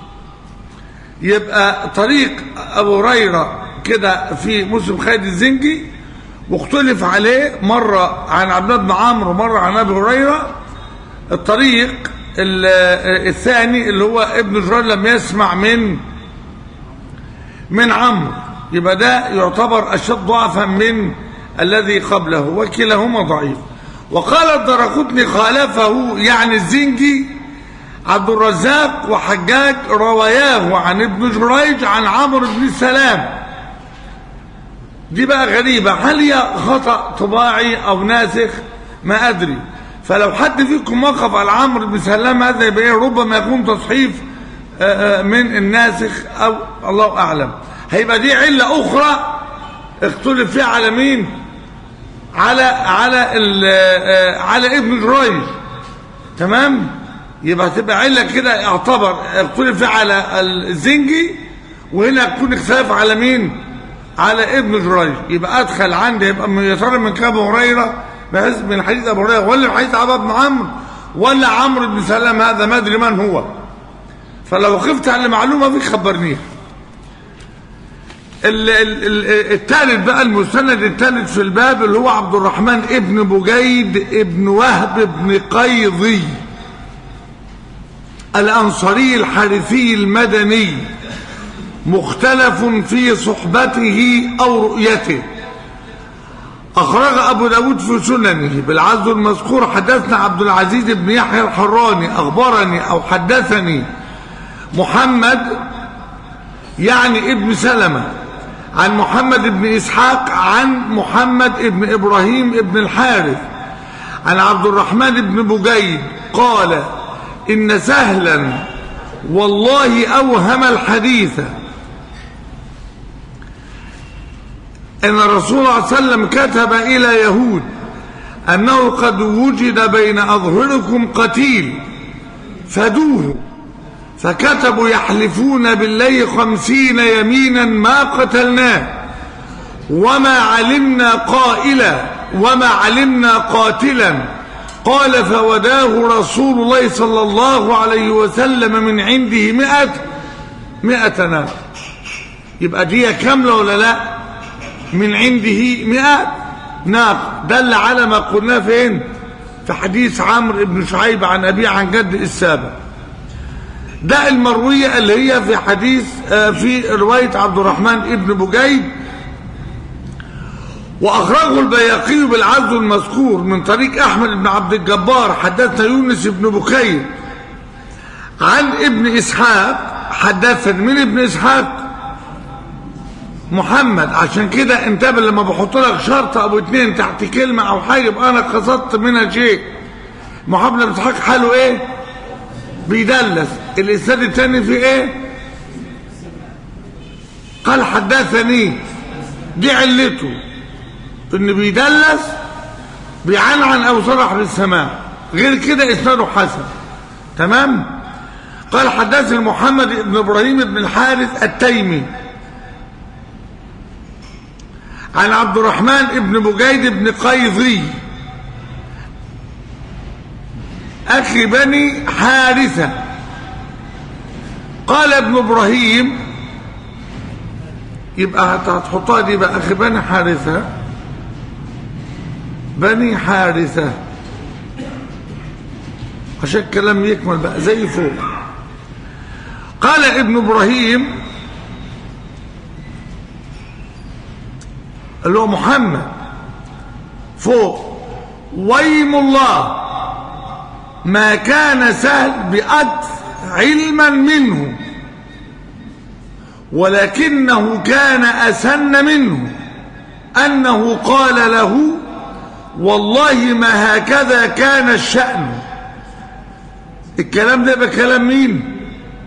A: يبقى طريق ابو هريره كده في مسلم خالد الزنجي واختلف عليه مرة عن عبد الله بن عمرو ومرة عن ابي هريره الطريق الثاني اللي هو ابن جرير لم يسمع من من عمرو يبقى ده يعتبر اشد ضعفا من الذي قبله وكلاهما ضعيف وقال الدرقطني خالفه يعني الزنجي عبد الرزاق وحجاج رواياه عن ابن جريج عن عمرو بن سلام دي بقى غريبة هل هي خطأ طباعي أو ناسخ ما أدري فلو حد فيكم وقف على عمرو بن سلام هذا يبقى ربما يكون تصحيف من الناسخ أو الله أعلم هيبقى دي علة أخرى اختلف فيها على مين على على على ابن جريج تمام يبقى تبقى علة كده يعتبر اختلف فيها على الزنجي وهنا يكون اختلاف على مين على ابن جريج يبقى ادخل عندي يبقى يا ترى من ابو هريره بحيث من حديث ابو هريره ولا من حديث عبد بن عمرو ولا عمرو بن سلام هذا ما ادري من هو فلو خفت على معلومه فيك خبرنيها الثالث بقى المستند الثالث في الباب اللي هو عبد الرحمن ابن بجيد ابن وهب ابن قيضي الانصاري الحارثي المدني مختلف في صحبته أو رؤيته أخرج أبو داود في سننه بالعزل المذكور حدثنا عبد العزيز بن يحيى الحراني أخبرني أو حدثني محمد يعني ابن سلمة عن محمد بن إسحاق عن محمد بن إبراهيم بن الحارث عن عبد الرحمن بن بجيد قال إن سهلا والله أوهم الحديث ان الرسول صلى الله عليه وسلم كتب الى يهود انه قد وجد بين اظهركم قتيل فدوه فكتبوا يحلفون بالله خمسين يمينا ما قتلناه وما علمنا قائلا وما علمنا قاتلا قال فوداه رسول الله صلى الله عليه وسلم من عنده مئة مئة نار يبقى دي كاملة ولا لا من عنده مئة ناقة دل على ما قلناه فين في حديث عمرو بن شعيب عن أبيه عن جد السابق ده المروية اللي هي في حديث في رواية عبد الرحمن ابن بجيد وأخرجه البياقي بالعزل المذكور من طريق أحمد بن عبد الجبار حدثنا يونس بن بكير عن ابن إسحاق حدثني من ابن إسحاق محمد عشان كده انتبه لما بحط لك شرط او اتنين تحت كلمة او حاجة يبقى انا قصدت منها شيء محمد بن اسحاق حاله ايه بيدلس الاسناد الثاني في ايه قال حدثني دي علته ان بيدلس بيعنعن او صرح بالسماع غير كده اسناده حسن تمام قال حدثني محمد بن ابراهيم بن الحارث التيمي عن عبد الرحمن بن بجيد بن قيظي أخي بني حارثة قال ابن إبراهيم يبقى هتحطها دي بقى أخي بني حارثة بني حارثة عشان الكلام يكمل بقى زي فوق قال ابن إبراهيم اللي هو محمد فوق ويم الله ما كان سهل بأكثر علما منه ولكنه كان أسن منه أنه قال له والله ما هكذا كان الشأن الكلام ده بكلام مين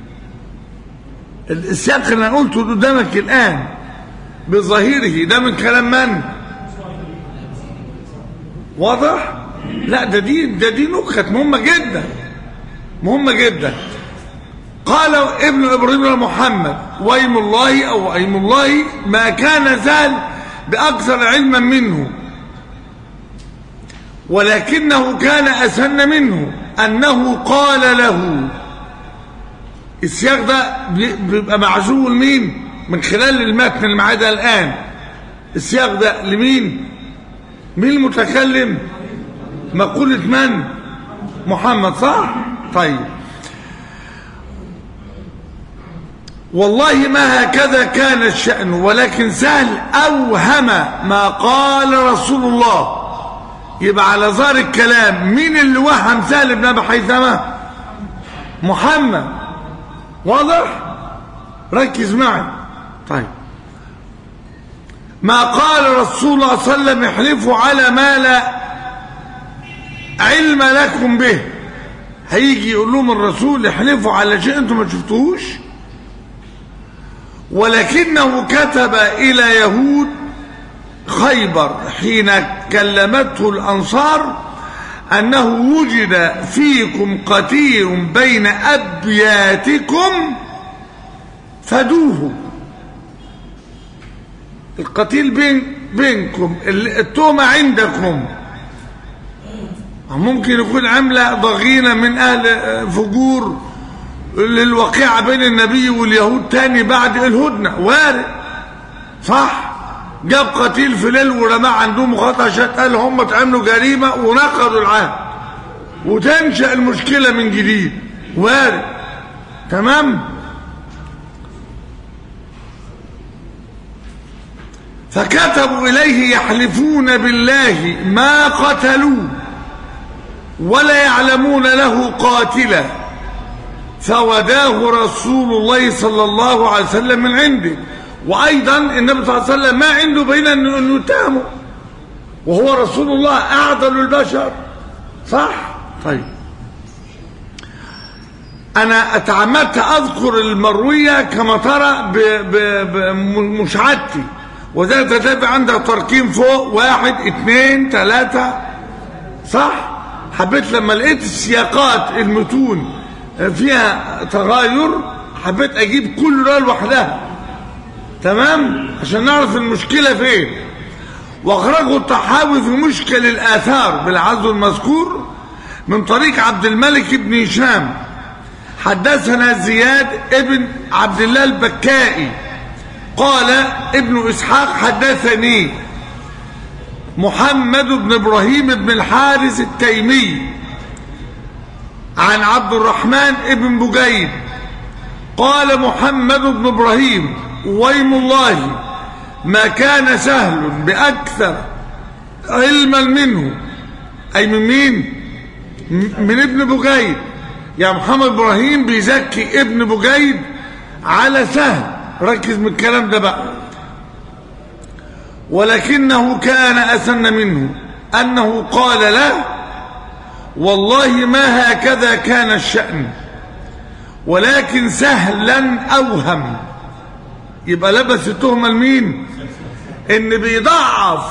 A: السياق اللي انا قلته قدامك الآن بظاهره ده من كلام من واضح لا ده دي ده دي نكت مهمه جدا مهمه جدا قال ابن ابراهيم محمد ويم الله او ايم الله ما كان زال باكثر علما منه ولكنه كان اسن منه انه قال له السياق ده بيبقى معزول مين من خلال المتن اللي معاه ده الان السياق ده لمين مين المتكلم مقولة من محمد صح طيب والله ما هكذا كان الشأن ولكن سهل أوهم ما قال رسول الله يبقى على ظهر الكلام مين اللي وهم سهل بن أبي حيثمة محمد واضح ركز معي طيب ما قال رسول الله صلى الله عليه وسلم احلفوا على ما لا علم لكم به هيجي يقول لهم الرسول احلفوا على شيء انتم ما شفتوهوش ولكنه كتب الى يهود خيبر حين كلمته الانصار انه وجد فيكم قتيل بين ابياتكم فدوه القتيل بين بينكم التهمه عندكم ممكن يكون عاملة ضغينة من أهل فجور للوقيعة بين النبي واليهود تاني بعد الهدنة وارد صح جاب قتيل في ليل ورماه عندهم خطشة قال هم تعملوا جريمة ونقضوا العهد وتنشأ المشكلة من جديد وارد تمام فكتبوا إليه يحلفون بالله ما قتلوه ولا يعلمون له قاتلا فوداه رسول الله صلى الله عليه وسلم من عنده وأيضا النبي صلى الله عليه وسلم ما عنده بين أنه يتهمه وهو رسول الله أعدل البشر صح طيب أنا أتعمدت أذكر المروية كما ترى بمشعدتي وده تتابع عندك تركيم فوق واحد اثنين ثلاثة صح حبيت لما لقيت السياقات المتون فيها تغاير حبيت اجيب كل ده لوحدها تمام عشان نعرف المشكلة فين واخرجوا الطحاوي في مشكل الاثار بالعزو المذكور من طريق عبد الملك بن هشام حدثنا زياد ابن عبد الله البكائي قال ابن اسحاق حدثني محمد بن ابراهيم بن الحارث التيمي عن عبد الرحمن بن بجيد قال محمد بن ابراهيم ويم الله ما كان سهل باكثر علما منه اي من مين من ابن بجيد يا محمد ابراهيم بيزكي ابن بجيد على سهل ركز من الكلام ده بقى ولكنه كان أسن منه أنه قال له والله ما هكذا كان الشأن ولكن سهلا أوهم يبقى لبس التهمة لمين ان بيضعف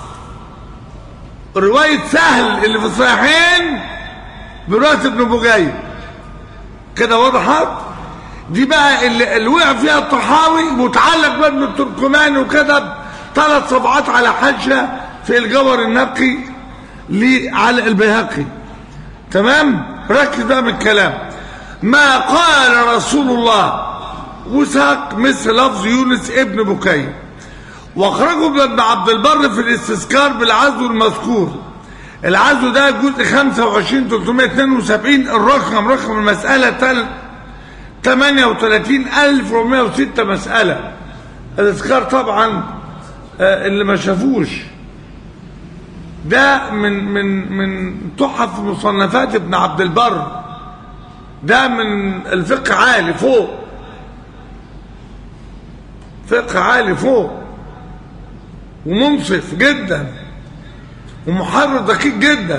A: رواية سهل اللي في الصحيحين برواية ابن بجيد كده وضحت دي بقى اللي, اللي وقع فيها الطحاوي متعلق بابن التركماني وكتب ثلاث صفحات على حاشة في الجبر النقي على البيهقي تمام ركز بقى من الكلام ما قال رسول الله وساق مثل لفظ يونس ابن بكير واخرجه ابن عبد البر في الاستذكار بالعزو المذكور العزو ده جزء 25 372 الرقم رقم المسألة تل 38406 مسألة الاذكار طبعا اللي ما شافوش ده من من من تحف مصنفات ابن عبد البر ده من الفقه عالي فوق فقه عالي فوق ومنصف جدا ومحرر دقيق جدا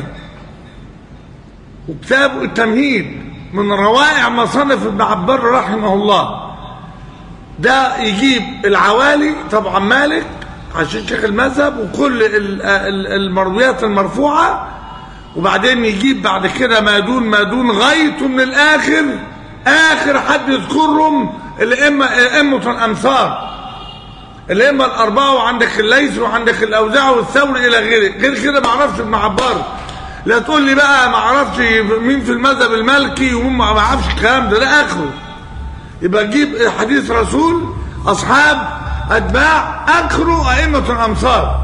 A: وكتاب التمهيد من روائع مصنف ابن عبار رحمه الله ده يجيب العوالي طبعا مالك عشان شيخ المذهب وكل المرويات المرفوعة وبعدين يجيب بعد كده ما دون ما دون غايته من الآخر آخر حد يذكرهم الأئمة أئمة الأمصار الأئمة الأربعة وعندك الليث وعندك الأوزاع والثوري إلى غيره غير كده ما اعرفش ابن عبار لا تقول لي بقى ما اعرفش مين في المذهب المالكي ومين ما اعرفش الكلام ده ده آخره يبقى تجيب حديث رسول أصحاب أتباع أكروا أئمة الأمصار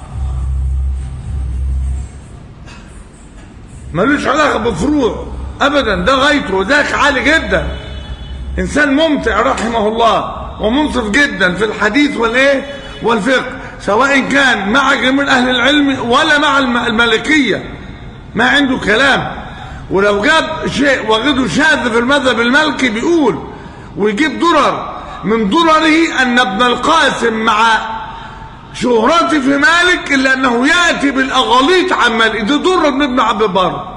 A: ملوش علاقة بفروع أبدا ده غايته ذاك عالي جدا إنسان ممتع رحمه الله ومنصف جدا في الحديث والإيه والفقه سواء كان مع جميع أهل العلم ولا مع المالكية ما عنده كلام ولو جاب شيء وجده شاذ في المذهب المالكي بيقول ويجيب درر من درره أن ابن القاسم مع شهرته في مالك إلا أنه يأتي بالأغاليط عن مالك ده درر من ابن عبد البر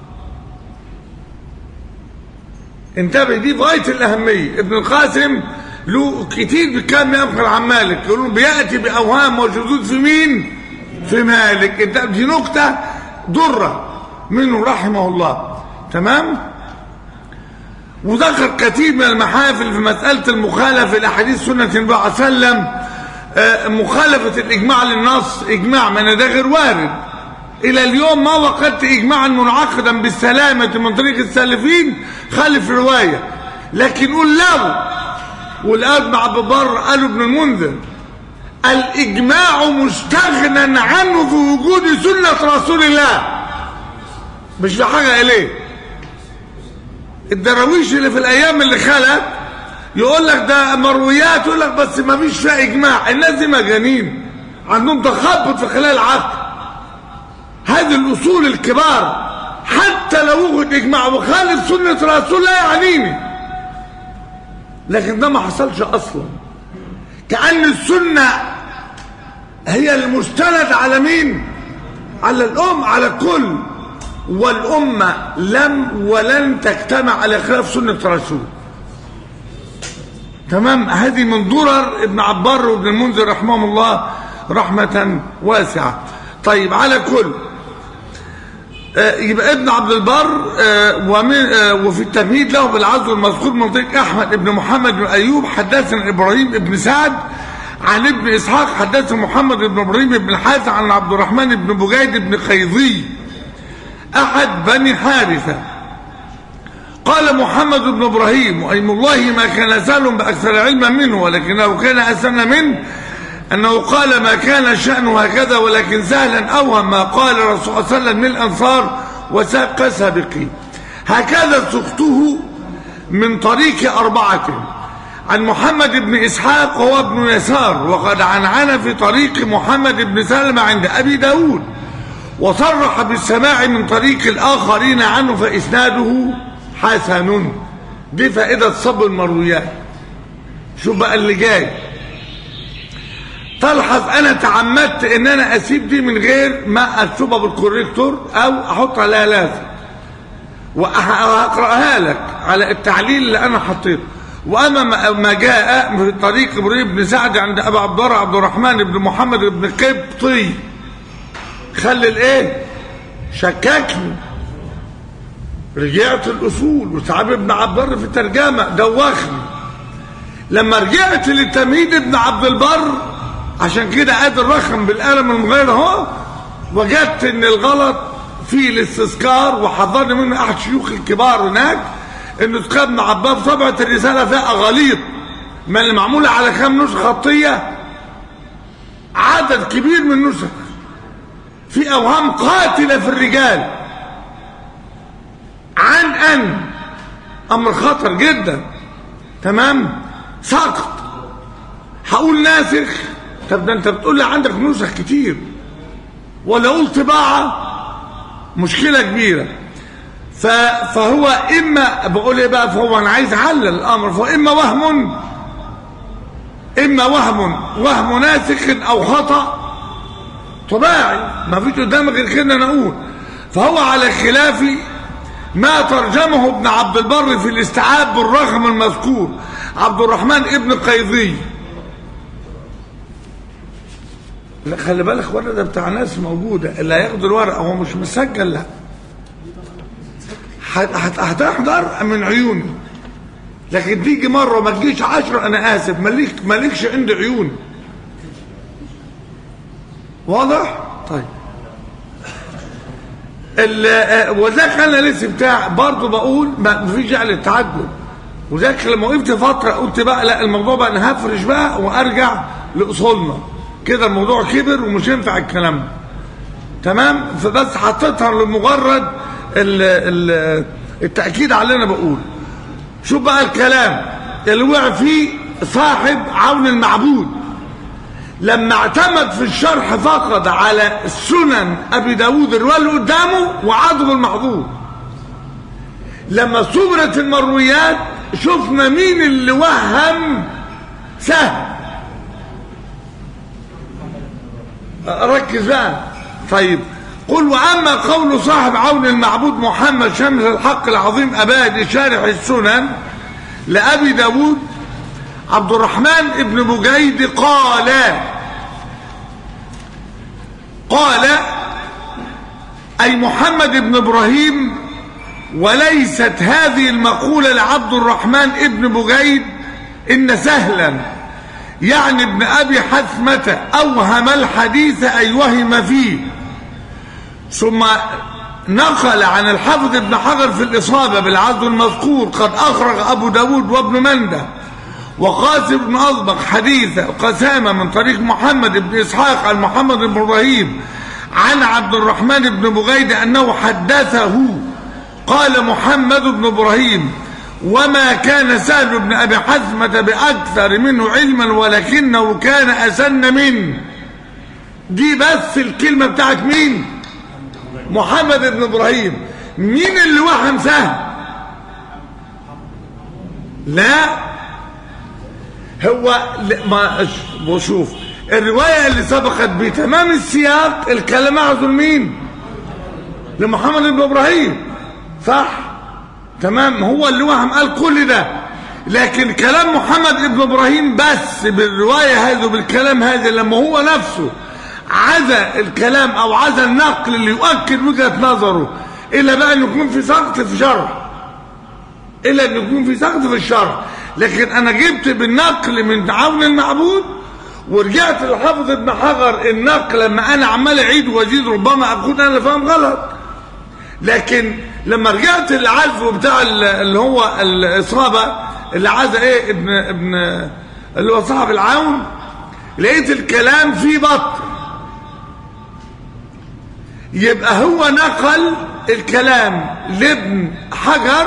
A: انتبه دي في غاية الأهمية ابن القاسم له كتير بكام ينقل عن مالك يقولون بيأتي بأوهام وشذوذ في مين في مالك انت دي نقطة درة منه رحمه الله تمام وذكر كثير من المحافل في مسألة المخالفة لأحاديث سنة النبي عليه وسلم مخالفة الإجماع للنص إجماع من ده غير وارد إلى اليوم ما وقدت إجماعا منعقدا بالسلامة من طريق السالفين خالف رواية لكن قول له والآن مع ببر قالوا ابن المنذر الإجماع مستغنى عنه في وجود سنة رسول الله مش بحاجة إليه الدراويش اللي في الايام اللي خلت يقول لك ده مرويات يقول لك بس ما فيش فيها اجماع الناس دي مجانين عندهم تخبط في خلال العقل هذه الاصول الكبار حتى لو وجد اجماع وخالف سنه رسول لا يعنيني لكن ده ما حصلش اصلا كأن السنه هي المستند على مين على الام على الكل والأمة لم ولن تجتمع على خلاف سنة رسول تمام هذه من ضرر ابن عبار وابن المنذر رحمهم الله رحمة واسعة طيب على كل آه يبقى ابن عبد البر آه ومن آه وفي التمهيد له بالعزو المذكور من طريق احمد ابن محمد بن ايوب حدثنا ابراهيم ابن سعد عن ابن اسحاق حدثنا محمد بن ابراهيم بن الحارث عن عبد الرحمن بن بجيد بن خيضي أحد بني حارثة قال محمد بن إبراهيم وأيم الله ما كان سهل بأكثر علما منه ولكنه كان أسن منه أنه قال ما كان الشأن هكذا ولكن سهلا أوهم ما قال الرسول صلى الله عليه وسلم للأنصار وساق سابقي هكذا سقطه من طريق أربعة عن محمد بن إسحاق وهو ابن يسار وقد عنعن في طريق محمد بن سلمة عند أبي داود وصرح بالسماع من طريق الآخرين عنه فإسناده حسن دي فائدة صب المرويات شوف بقى اللي جاي تلحظ انا تعمدت ان انا اسيب دي من غير ما اكتبها بالكوريكتور او احط عليها لازم وهقراها لك على التعليل اللي انا حطيته واما ما- ما جاء في طريق ابراهيم بن سعد عند ابي عبد الله عبد الرحمن بن محمد بن قبطي خلي الايه شككني رجعت الاصول وسعد بن عبد البر في الترجمه دوخني لما رجعت للتمهيد ابن عبد البر عشان كده ادي الرقم بالقلم المغير اهو وجدت ان الغلط في الاستذكار وحضرني منه احد شيوخ الكبار هناك انه اسقاط ابن عباس طبعه الرساله فيها غليط ما اللي معموله على كام نسخه خطيه عدد كبير من النسخ في اوهام قاتله في الرجال عن ان امر خطر جدا تمام سقط هقول ناسخ طب ده انت بتقول لي عندك نسخ كتير ولا اقول طباعه مشكله كبيره ف- فهو اما بقول ايه بقى فهو انا عايز احلل الامر فهو اما وهم اما وهم وهم ناسخ او خطا طباعي ما فيش قدامي غير كده انا اقول فهو على خلاف ما ترجمه ابن عبد البر في الاستيعاب بالرقم المذكور عبد الرحمن ابن قيضي لا خلي بالك الورق ده بتاع ناس موجوده اللي هياخد الورق هو مش مسجل لا هت- هت- هتحضر من عيوني لكن تيجي مره وما تجيش عشرة انا اسف مالك مالكش عند عيوني واضح طيب ال- آه، وذاك انا لسه بتاع برضه بقول ما فيش داعي للتعجب وذاك لما وقفت فتره قلت بقى لا الموضوع بقى انا هفرش بقى وارجع لاصولنا كده الموضوع كبر ومش ينفع الكلام ده تمام فبس حطيتها لمجرد ال ال التاكيد على اللي انا بقوله شوف بقى الكلام اللي وقع فيه صاحب عون المعبود لما اعتمد في الشرح فقط على سنن ابي داود الروايه اللي قدامه وعضب المحظوظ لما صبرت المرويات شفنا مين اللي وهم سهل ركز بقى طيب قل واما قول صاحب عون المعبود محمد شمس الحق العظيم ابادي شارح السنن لابي داود عبد الرحمن ابن بجيد قال قال اي محمد ابن ابراهيم وليست هذه المقولة لعبد الرحمن ابن بجيد ان سهلا يعني ابن ابي حثمة اوهم الحديث اي وهم فيه ثم نقل عن الحافظ ابن حجر في الإصابة بالعدل المذكور قد أخرج أبو داود وابن منده وقاسم بن أصبغ حديث قسامة من طريق محمد بن إسحاق عن محمد بن إبراهيم عن عبد الرحمن بن بغيد أنه حدثه قال محمد بن إبراهيم وما كان سهل بن أبي حثمة بأكثر منه علما ولكنه كان أسن منه دي بس الكلمة بتاعت مين محمد بن إبراهيم مين اللي وهم سهل لا هو ما وشوف الرواية اللي سبقت بتمام السياق الكلام معه مين لمحمد بن إبراهيم صح تمام هو اللي وهم قال كل ده لكن كلام محمد بن إبراهيم بس بالرواية هذه وبالكلام هذا لما هو نفسه عزى الكلام او عزى النقل اللي يؤكد وجهة نظره الا بقى ان يكون في سقط في شرح الا ان يكون في سقط في الشرح لكن انا جبت بالنقل من عون المعبود ورجعت لحافظ ابن حجر النقل لما انا عمال اعيد وازيد ربما اكون انا فاهم غلط لكن لما رجعت للعزو بتاع اللي هو الاصابه اللي عزى ايه ابن ابن اللي هو صاحب العون لقيت الكلام فيه بط يبقى هو نقل الكلام لابن حجر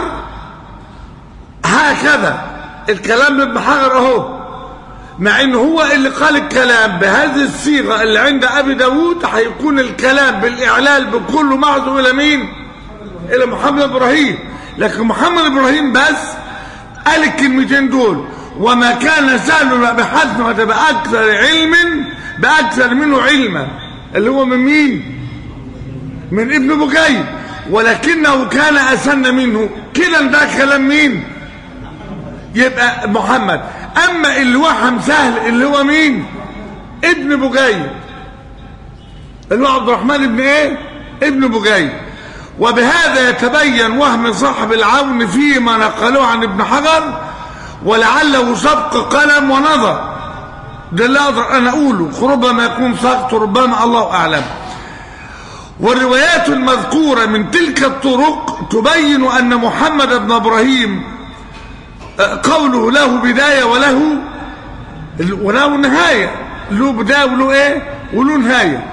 A: هكذا الكلام لابن حجر اهو مع ان هو اللي قال الكلام بهذه الصيغه اللي عند ابي داود هيكون الكلام بالاعلال بكله معزو الى مين الى محمد ابراهيم لكن محمد ابراهيم بس قال الكلمتين دول وما كان سهل بحث باكثر علم بأكثر منه علما اللي هو من مين من ابن بكير ولكنه كان أسن منه كده ده كلام مين يبقى محمد أما اللي وهم سهل اللي هو مين ابن بكير اللي هو عبد الرحمن ابن ايه ابن بكير وبهذا يتبين وهم صاحب العون فيما نقلوه عن ابن حجر ولعله سبق قلم ونظر ده اللي اقدر انا اقوله ربما يكون سقط ربما الله اعلم والروايات المذكورة من تلك الطرق تبين أن محمد بن إبراهيم قوله له بداية وله وله نهاية له بداية وله ايه وله نهاية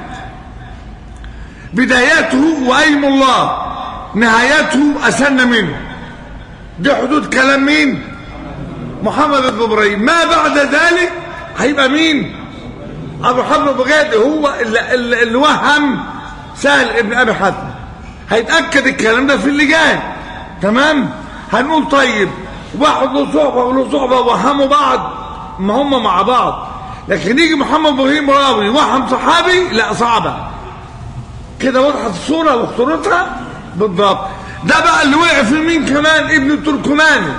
A: بدايته وأيم الله نهايته أسن منه دي حدود كلام مين محمد بن إبراهيم ما بعد ذلك هيبقى مين أبو حمد بغادي هو اللي, اللي, اللي وهم سهل ابن أبي حاتم هيتأكد الكلام ده في اللي جاي تمام هنقول طيب واحد له صحبة وله صحبة وهموا بعض ما هم مع بعض لكن يجي محمد ابراهيم راوي وهم صحابي لا صعبة كده وضحت الصورة وخطورتها بالضبط ده بقى اللي وقع في مين كمان ابن التركماني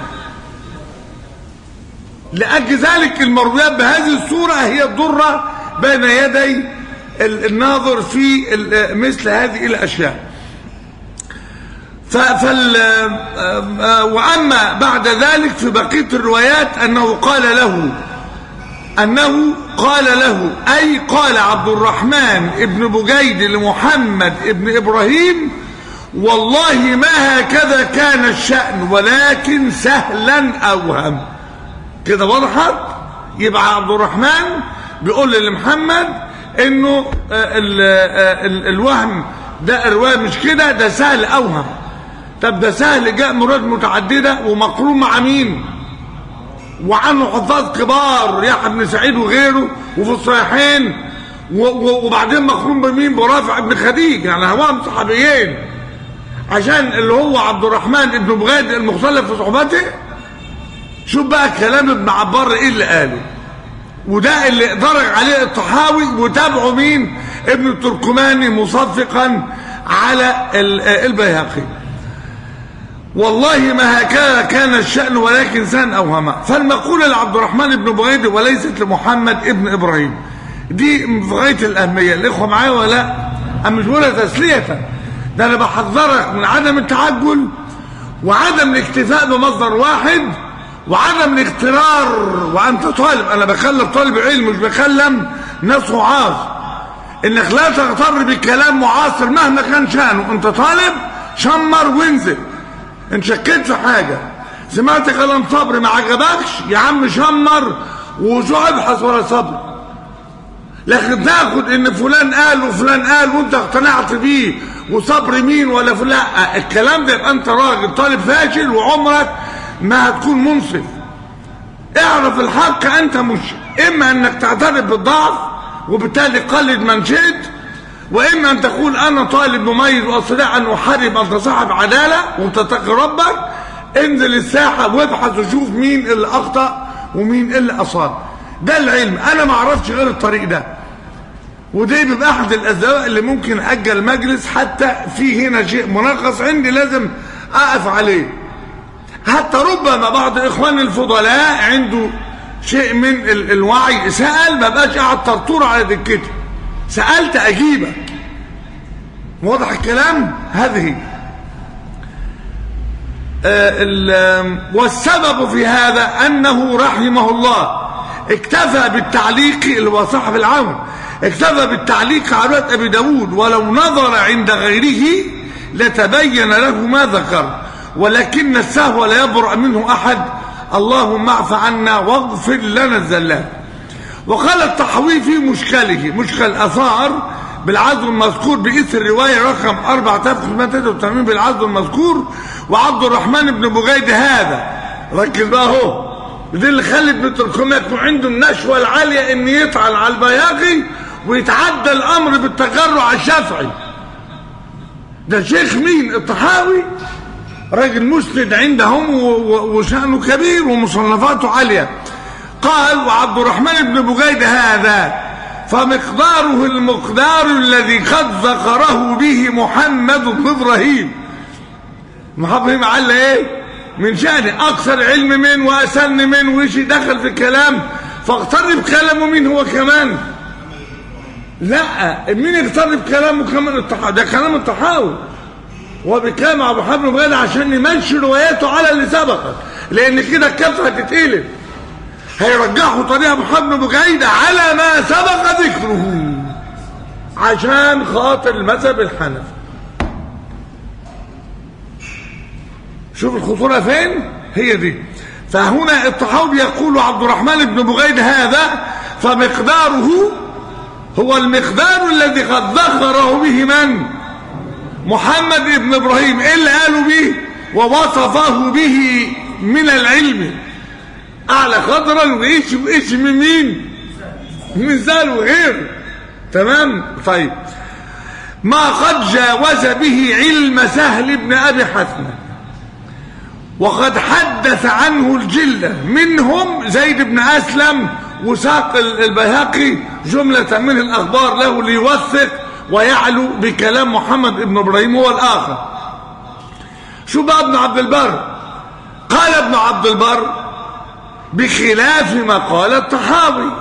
A: لأجل ذلك المرويات بهذه الصورة هي الضرة بين يدي الناظر في مثل هذه الأشياء فال وأما بعد ذلك في بقية الروايات أنه قال له أنه قال له أي قال عبد الرحمن ابن بجيد لمحمد ابن إبراهيم والله ما هكذا كان الشأن ولكن سهلا أوهم كده وضحت يبقى عبد الرحمن بيقول لمحمد انه ال ال الوهم ده الروايه مش كده ده سهل اوهم طب ده سهل جاء مراد متعدده ومقرون مع مين وعنه حفاظ كبار يحيى بن سعيد وغيره وفي الصحيحين وبعدين مقرون بمين برافع بن خديج يعني هواهم صحابيين عشان اللي هو عبد الرحمن ابن بغاد المختلف في صحبته شوف بقى كلام ابن عبار ايه اللي قاله وده اللي درج عليه الطحاوي وتابعه مين ابن التركماني مصفقا على البيهقي والله ما هكذا كان الشأن ولكن سان أوهما فالمقولة لعبد الرحمن بن بغيد وليست لمحمد ابن إبراهيم دي في غاية الأهمية الإخوة معايا ولا أم مش بقولها تسلية ده أنا بحذرك من عدم التعجل وعدم الاكتفاء بمصدر واحد وعدم الاغترار وانت طالب انا بكلم طالب علم مش بكلم ناس وعاظ انك لا تغتر بكلام معاصر مهما كان شانه انت طالب شمر وانزل ان شكيت في حاجه سمعت كلام صبر ما عجبكش يا عم شمر وشو ابحث ورا صبر لكن تاخد ان فلان قال وفلان قال وانت اقتنعت بيه وصبر مين ولا فلان الكلام ده يبقى انت راجل طالب فاشل وعمرك ما هتكون منصف اعرف الحق انت مش اما انك تعترف بالضعف وبالتالي قلد من شئت واما ان تقول انا طالب مميز واستطيع ان احارب ان تصاحب عداله وتتقي ربك انزل الساحه وابحث وشوف مين اللي اخطا ومين اللي اصاب ده العلم انا ما اعرفش غير الطريق ده ودي بيبقى احد الاسباب اللي ممكن اجل مجلس حتى في هنا شيء منغص عندي لازم اقف عليه حتى ربما بعض اخوان الفضلاء عنده شيء من الوعي سأل ما بقاش قاعد ترطور على دكتي سألت أجيبك واضح الكلام هذه آه والسبب في هذا أنه رحمه الله اكتفى بالتعليق اللي هو صاحب العون اكتفى بالتعليق على رواية أبي داود ولو نظر عند غيره لتبين له ما ذكر ولكن السهو لا يبرأ منه أحد اللهم اعف عنا واغفر لنا الزلات وقال الطحوي في مشكله مشكل أثار بالعزو المذكور بإثر الرواية رقم 4583 بالعزو المذكور وعبد الرحمن بن بغيد هذا ركز بقى اهو دي اللي خلت ابن تركمية يكون عنده النشوة العالية ان يطعن على البياقي ويتعدى الامر بالتجرع الشافعي ده شيخ مين الطحاوي راجل مسند عندهم وشأنه كبير ومصنفاته عالية قال وعبد الرحمن بن بجيد هذا فمقداره المقدار الذي قد ذكره به محمد بن ابراهيم محمد ابراهيم قال ايه من شأنه اكثر علم من واسن من وش دخل في الكلام فاغتر بكلامه مين هو كمان لا مين اغتر بكلامه كمان الطحاوي ده كلام الطحاوي هو بيتكلم مع ابو حبل بن عشان يمشي رواياته على اللي سبقت لان كده الكفه هتتقلب هيرجحوا طريقه محمد بن جيد على ما سبق ذكره عشان خاطر المذهب الحنفي شوف الخطوره فين هي دي فهنا الطحاوي يقول عبد الرحمن بن بغيد هذا فمقداره هو المقدار الذي قد ذكره به من محمد بن ابراهيم ايه اللي قالوا به ووصفه به من العلم اعلى قدرا وايش وايش من مين من زال وغير تمام طيب ما قد جاوز به علم سهل بن ابي حثمه وقد حدث عنه الجله منهم زيد بن اسلم وساق البيهقي جمله من الاخبار له ليوثق ويعلو بكلام محمد بن ابراهيم هو الاخر شو بقى ابن عبد البر قال ابن عبد البر بخلاف ما قال الطحاوي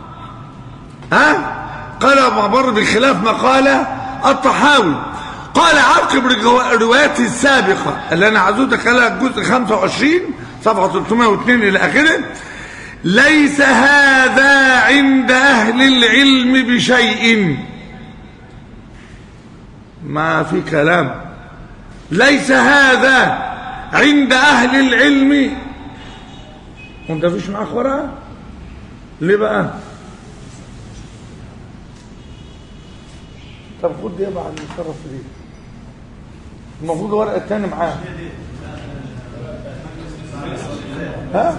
A: ها قال ابن عبد البر بخلاف ما قال الطحاوي قال عقب الروايات السابقة اللي انا عزوتك على الجزء 25 صفحة 302 الى اخره ليس هذا عند اهل العلم بشيء ما في كلام ليس هذا عند اهل العلم وانت فيش معاك ورقه ليه بقى طب خد دي بقى نتصرف في دي المفروض الورقه الثاني معاه ها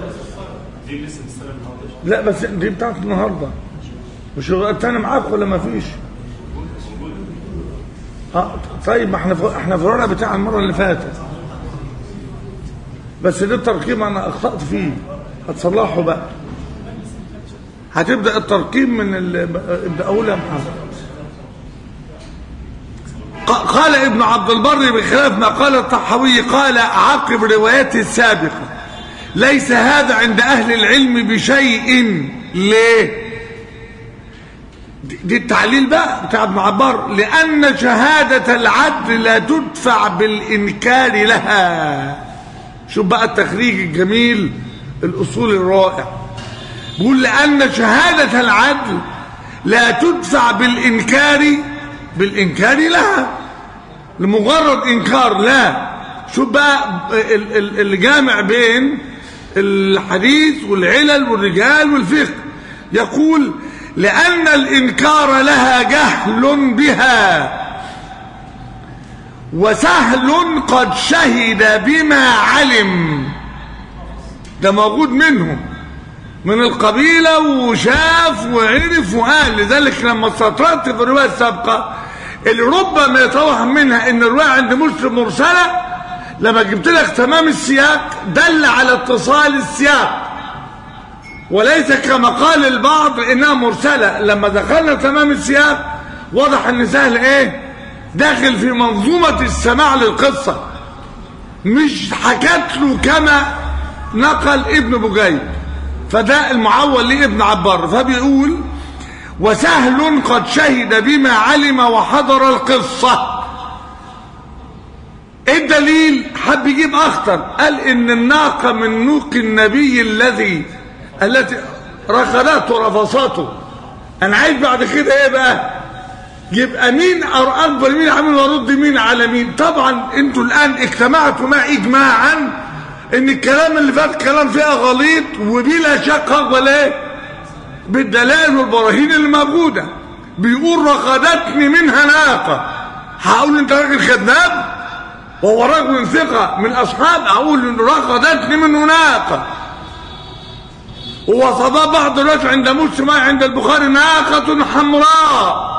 A: لا بس دي بتاعت النهارده مش الورقه الثاني معاك ولا ما فيش اه طيب ما احنا في احنا في الورقه بتاع المره اللي فاتت بس ده الترقيم انا اخطات فيه هتصلحه بقى هتبدا الترقيم من ال... ابدا اقول يا محمد قال ابن عبد البر بخلاف ما قال الطحاوي قال عقب رواياته السابقه ليس هذا عند اهل العلم بشيء ليه دي التعليل بقى بتاع ابن عبار لأن شهادة العدل لا تدفع بالإنكار لها شوف بقى التخريج الجميل الأصول الرائع بيقول لأن شهادة العدل لا تدفع بالإنكار بالإنكار لها لمجرد إنكار لا شوف بقى الجامع بين الحديث والعلل والرجال والفقه يقول لأن الإنكار لها جهل بها وسهل قد شهد بما علم ده موجود منهم من القبيلة وشاف وعرف وقال لذلك لما استطردت في الرواية السابقة اللي ربما يتوهم منها ان الرواية عند مسلم مرسلة لما جبت لك تمام السياق دل على اتصال السياق وليس كما قال البعض انها مرسلة لما دخلنا تمام السياق واضح ان سهل ايه داخل في منظومة السماع للقصة مش حكت له كما نقل ابن بجيد فده المعول لابن عبار فبيقول وسهل قد شهد بما علم وحضر القصة ايه الدليل حب يجيب اخطر قال ان الناقة من نوق النبي الذي التي ركضته رفصاته انا عايز بعد كده ايه بقى يبقى مين اكبر مين عامل ورد مين على مين طبعا انتوا الان اجتمعتوا مع اجماعا ان الكلام اللي فات كلام فيها غليط وبلا شك ولا ايه بالدلائل والبراهين اللي موجوده بيقول رقدتني منها ناقه هقول انت راجل كذاب وهو رجل ثقه من اصحاب اقول ان رقدتني منه ناقه ووصفها بعض الناس عند مسلم عند البخاري ناقه حمراء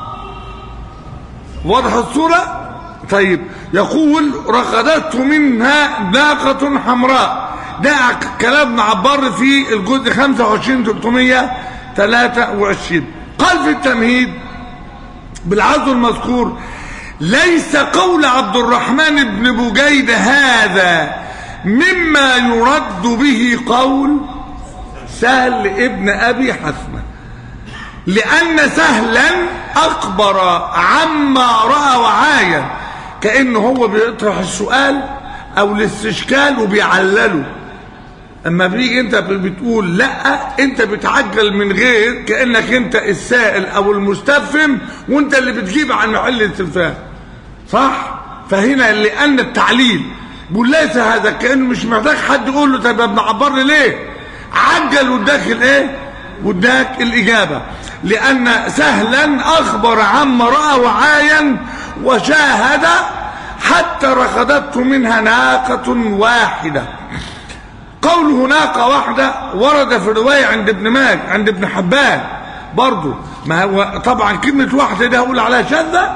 A: واضح الصوره طيب يقول رقدته منها ناقة حمراء ده كلام ابن عبار في الجزء 25 323 قال في التمهيد بالعزو المذكور ليس قول عبد الرحمن بن بجيد هذا مما يرد به قول سهل ابن أبي حثمة لأن سهلا أخبر عما رأى وعاين كأنه هو بيطرح السؤال أو الاستشكال وبيعلله اما بيجي انت بتقول لا انت بتعجل من غير كانك انت السائل او المستفهم وانت اللي بتجيب عن محل الاستفهام صح فهنا لان التعليل بيقول ليس هذا كانه مش محتاج حد يقول له طب يا ابن عبر لي ليه عجل واداك الايه واداك الاجابه لان سهلا اخبر عما راى وعاين وشاهد حتى رخدته منها ناقه واحده قوله ناقة واحدة ورد في الرواية عند ابن ماج عند ابن حبان برضو ما هو طبعا كلمة واحدة دي هقول عليها شاذة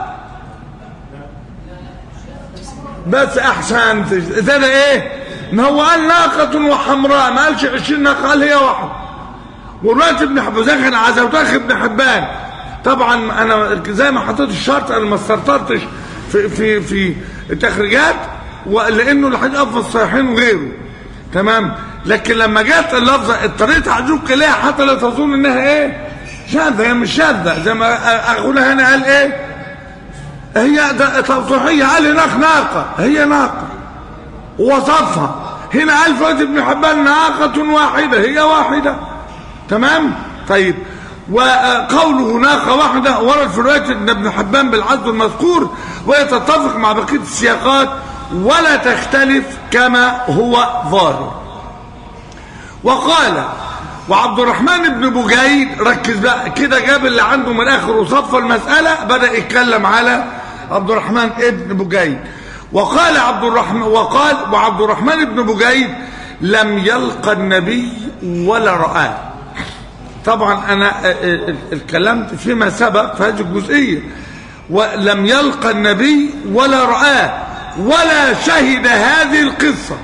A: بس احسن ده ده ايه ما هو قال ناقة وحمراء ما قالش 20 ناقة قال هي واحدة ورواية ابن حبان كان عزوتاخ ابن حبان طبعا انا زي ما حطيت الشرط انا ما استرطرتش في في في التخريجات ولانه الحديث افضل الصحيحين وغيره تمام لكن لما جت اللفظه اضطريت اعزوك اليها حتى لا تظن انها ايه شاذه هي مش شاذه زي ما اخونا هنا قال ايه هي توضيحيه قال هناك ناقه هي ناقه ووصفها هنا قال فوات ابن حبان ناقه واحده هي واحده تمام طيب وقوله ناقه واحده ورد في روايه ابن حبان بالعدل المذكور وهي تتفق مع بقيه السياقات ولا تختلف كما هو ظاهر وقال وعبد الرحمن بن بجيد ركز بقى كده جاب اللي عنده من الاخر وصف المساله بدا يتكلم على عبد الرحمن ابن بجيد وقال عبد الرحمن وقال وعبد الرحمن بن بجيد لم يلقى النبي ولا رآه طبعا انا اتكلمت فيما سبق في هذه الجزئيه ولم يلقى النبي ولا رآه ولا شهد هذه القصة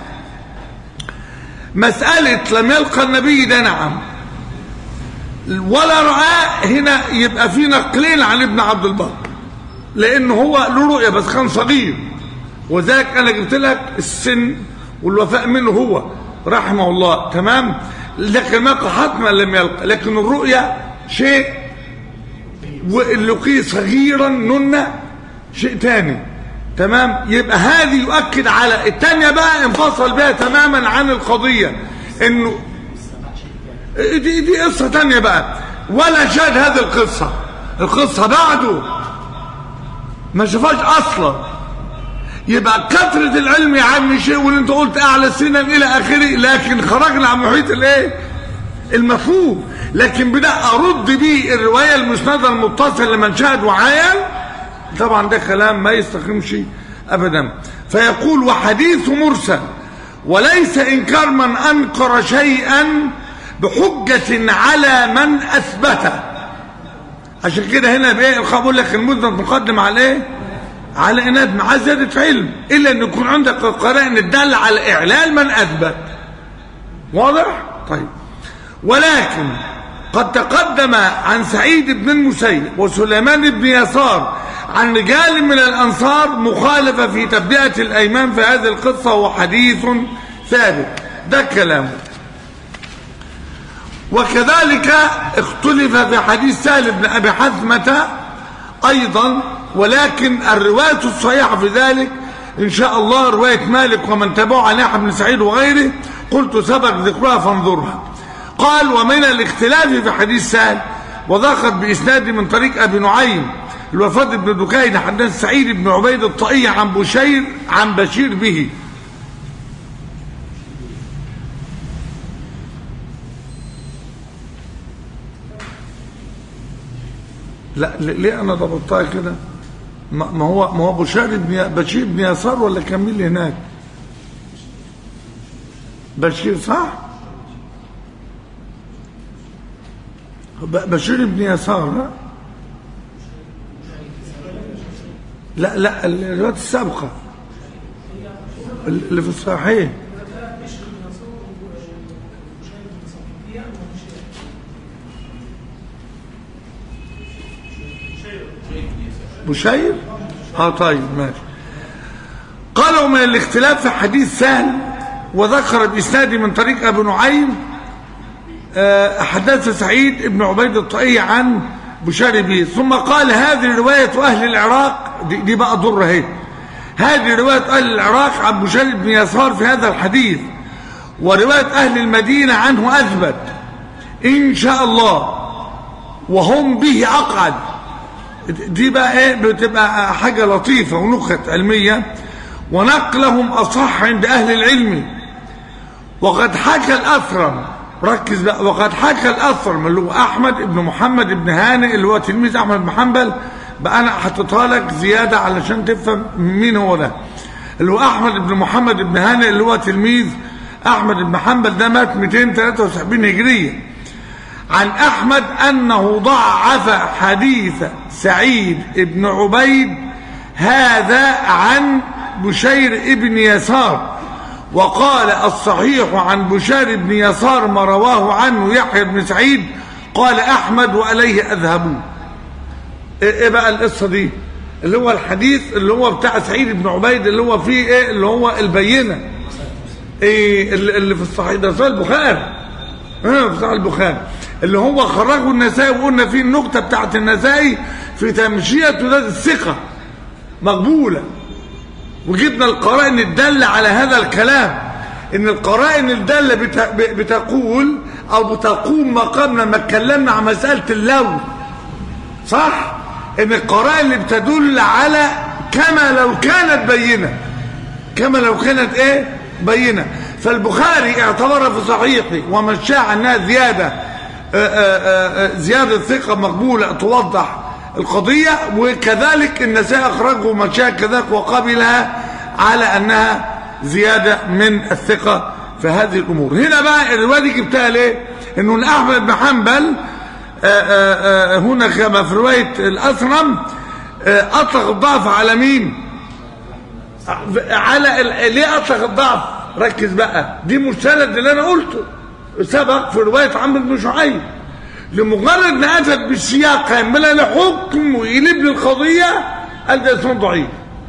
A: مسألة لم يلقى النبي ده نعم ولا رآه هنا يبقى في نقلين عن ابن عبد البر لأنه هو له رؤية بس كان صغير وذاك أنا جبت لك السن والوفاء منه هو رحمه الله تمام لكن ما حتما لم يلقى لكن الرؤية شيء واللقي صغيرا ننة شيء تاني تمام يبقى هذه يؤكد على الثانيه بقى انفصل بها تماما عن القضيه انه دي دي قصه ثانيه بقى ولا شاهد هذه القصه القصه بعده ما شافهاش اصلا يبقى كثرة العلم يا عم شيء واللي انت قلت اعلى سنا الى اخره لكن خرجنا عن محيط الايه المفهوم لكن بدا ارد بيه الروايه المسنده المتصل لمن شاهد وعاين طبعا ده كلام ما يستقيمش ابدا فيقول وحديث مرسل وليس انكار من انكر شيئا بحجة على من اثبته عشان كده هنا بايه بقول لك المسند مقدم على ايه على اناد مع زيادة علم الا ان يكون عندك قرائن الدالة على اعلال من اثبت واضح طيب ولكن قد تقدم عن سعيد بن المسيب وسليمان بن يسار عن رجال من الأنصار مخالفة في تبدئة الأيمان في هذه القصة وحديث ثابت ده كلامه وكذلك اختلف في حديث سهل بن أبي حثمة أيضا ولكن الرواية الصحيحة في ذلك إن شاء الله رواية مالك ومن تبعه عن يحيى بن سعيد وغيره قلت سبق ذكرها فانظرها قال ومن الاختلاف في حديث سهل وضاقت بإسناد من طريق أبي نعيم الوفاة بن دكين حدث سعيد بن عبيد الطائي عن بشير عن بشير به لا ليه انا ضبطتها كده ما هو ما هو بشير بن بشير بن يسار ولا كان مين اللي هناك بشير صح بشير بن يسار ها لا لا الروايات السابقة اللي في الصحيح بشير اه طيب ماشي قالوا من الاختلاف في حديث سهل وذكر بإسناده من طريق أبو نعيم آه، حدث سعيد بن عبيد الطائي عن بشار به ثم قال هذه رواية أهل العراق دي, دي بقى ضر اهي هذه رواية أهل العراق عن بشار بن يسار في هذا الحديث ورواية أهل المدينة عنه أثبت إن شاء الله وهم به أقعد دي بقى ايه بتبقى حاجة لطيفة ونكت علمية ونقلهم أصح عند أهل العلم وقد حكى الأثرم ركز بقى وقد حكى الأثرم اللي هو أحمد بن محمد بن هانئ اللي هو تلميذ أحمد بن حنبل بقى أنا حطيتها لك زيادة علشان تفهم مين هو ده اللي هو أحمد بن محمد بن هانئ اللي هو تلميذ أحمد بن حنبل ده مات 273 هجرية عن أحمد أنه ضعف حديث سعيد بن عبيد هذا عن بشير بن يسار وقال الصحيح عن بشير بن يسار ما رواه عنه يحيى بن سعيد قال أحمد وعليه أذهبوا إيه إيه بقى القصة دي اللي هو الحديث اللي هو بتاع سعيد بن عبيد اللي هو فيه ايه اللي هو البينة ايه اللي اللي في الصحيح ده صحيح البخاري اه في صحيح البخاري اللي هو خرجه النسائي وقلنا فيه النكتة بتاعت النسائي في تمشية ذات الثقة مقبولة وجبنا القرائن الدالة على هذا الكلام ان القرائن الدالة بت- بتقول او بتقوم مقام لما اتكلمنا عن مسألة اللون صح ان القرائن اللي بتدل على كما لو كانت بينة كما لو كانت ايه بينة فالبخاري اعتبرها في صحيحه ومشاع انها زيادة آه، آه، آه، زيادة ثقة مقبولة توضح القضية وكذلك النساء أخرجه مشاع كذلك وقبلها على أنها زيادة من الثقة في هذه الأمور هنا بقى الرواية دي جبتها ليه إنه الأحمد بن حنبل آه، آه، آه، هنا كما في رواية الأثرم آه، أطلق الضعف على مين على ال- ليه أطلق الضعف ركز بقى دي مستند اللي أنا قلته سبق في رواية عمرو بن شعيب لمجرد ما أتت بالسياق يعملها لحكم ويقلب لي القضية قال ده اسمه ضعيف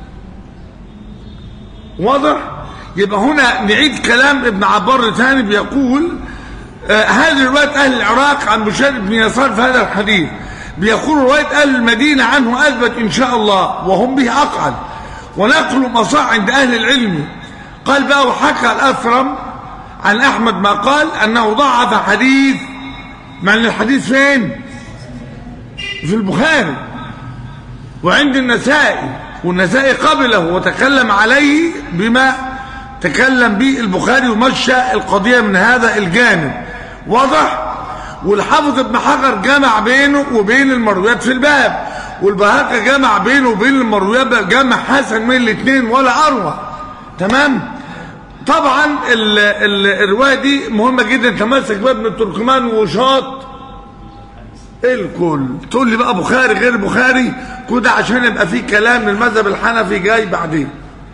A: واضح يبقى هنا نعيد كلام ابن عبار ثاني بيقول آه هذه رواية أهل العراق عن بشير بن يسار في هذا الحديث بيقول رواية أهل المدينة عنه أثبت إن شاء الله وهم به أقعد ونقل مصاع عند أهل العلم قال بقى وحكى الأثرم عن أحمد ما قال أنه ضعف حديث مع أن الحديث فين في البخاري وعند النسائي والنسائي قبله وتكلم عليه بما تكلم به البخاري ومشى القضية من هذا الجانب واضح والحافظ ابن حجر جمع بينه وبين المرويات في الباب والبهاقة جمع بينه وبين المرويات جمع حسن من الاثنين ولا أروع تمام طبعا ال ال الرواية دي مهمة جدا تمسك بها ابن التركمان وشاط الكل تقول لي بقى بخاري غير بخاري كده عشان يبقى في كلام المذهب الحنفي جاي بعدين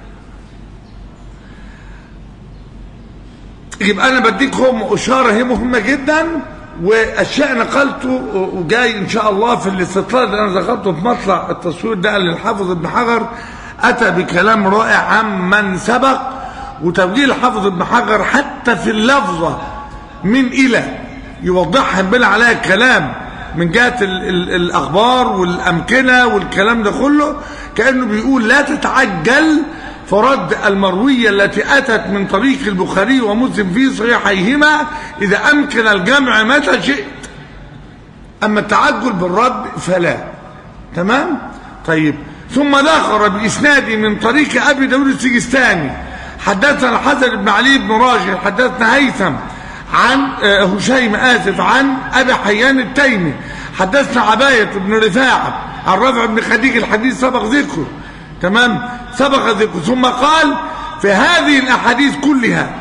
A: يبقى انا بديكم اشاره هي مهمه جدا واشياء نقلته وجاي ان شاء الله في الاستطلاع اللي انا ذكرته في مطلع التصوير ده للحافظ ابن حجر اتى بكلام رائع عمن سبق وتوجيه الحافظ ابن حجر حتى في اللفظه من الى يوضحها بلا عليها كلام من جهه ال ال الاخبار والامكنه والكلام ده كله كانه بيقول لا تتعجل فرد المروية التي أتت من طريق البخاري ومسلم في صحيحيهما إذا أمكن الجمع متى شئت أما التعجل بالرد فلا تمام طيب ثم ذكر بإسناد من طريق أبي داود السجستاني حدثنا حسن بن علي بن راجل حدثنا هيثم عن آه، هشيم آسف عن أبي حيان التيمي حدثنا عباية بن رفاعة عن رفع بن خديج الحديث سبق ذكره تمام سبق ذكره ثم قال في هذه الأحاديث كلها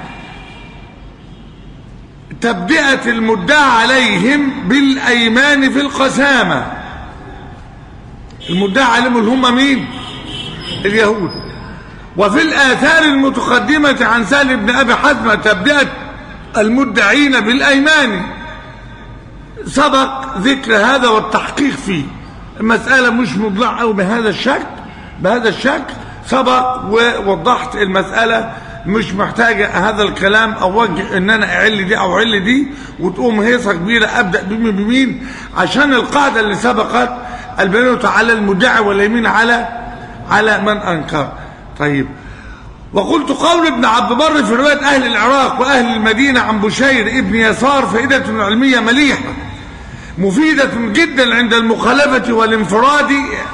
A: تبدئة المدعى عليهم بالأيمان في القسامة المدعى عليهم اللي هم مين اليهود وفي الآثار المتقدمة عن سالم بن أبي حزمة تبدئة المدعين بالأيمان سبق ذكر هذا والتحقيق فيه المسألة مش مضلعة أو بهذا الشكل بهذا الشكل سبق ووضحت المسألة مش محتاجة هذا الكلام أو وجه إن أنا أعل دي أو أعل دي وتقوم هيصة كبيرة أبدأ بمين بمين عشان القاعدة اللي سبقت البينة على المدعي واليمين على على من أنكر طيب وقلت قول ابن عبد بر في رواية أهل العراق وأهل المدينة عن بشير ابن يسار فائدة علمية مليحة مفيدة جدا عند المخالفة والانفراد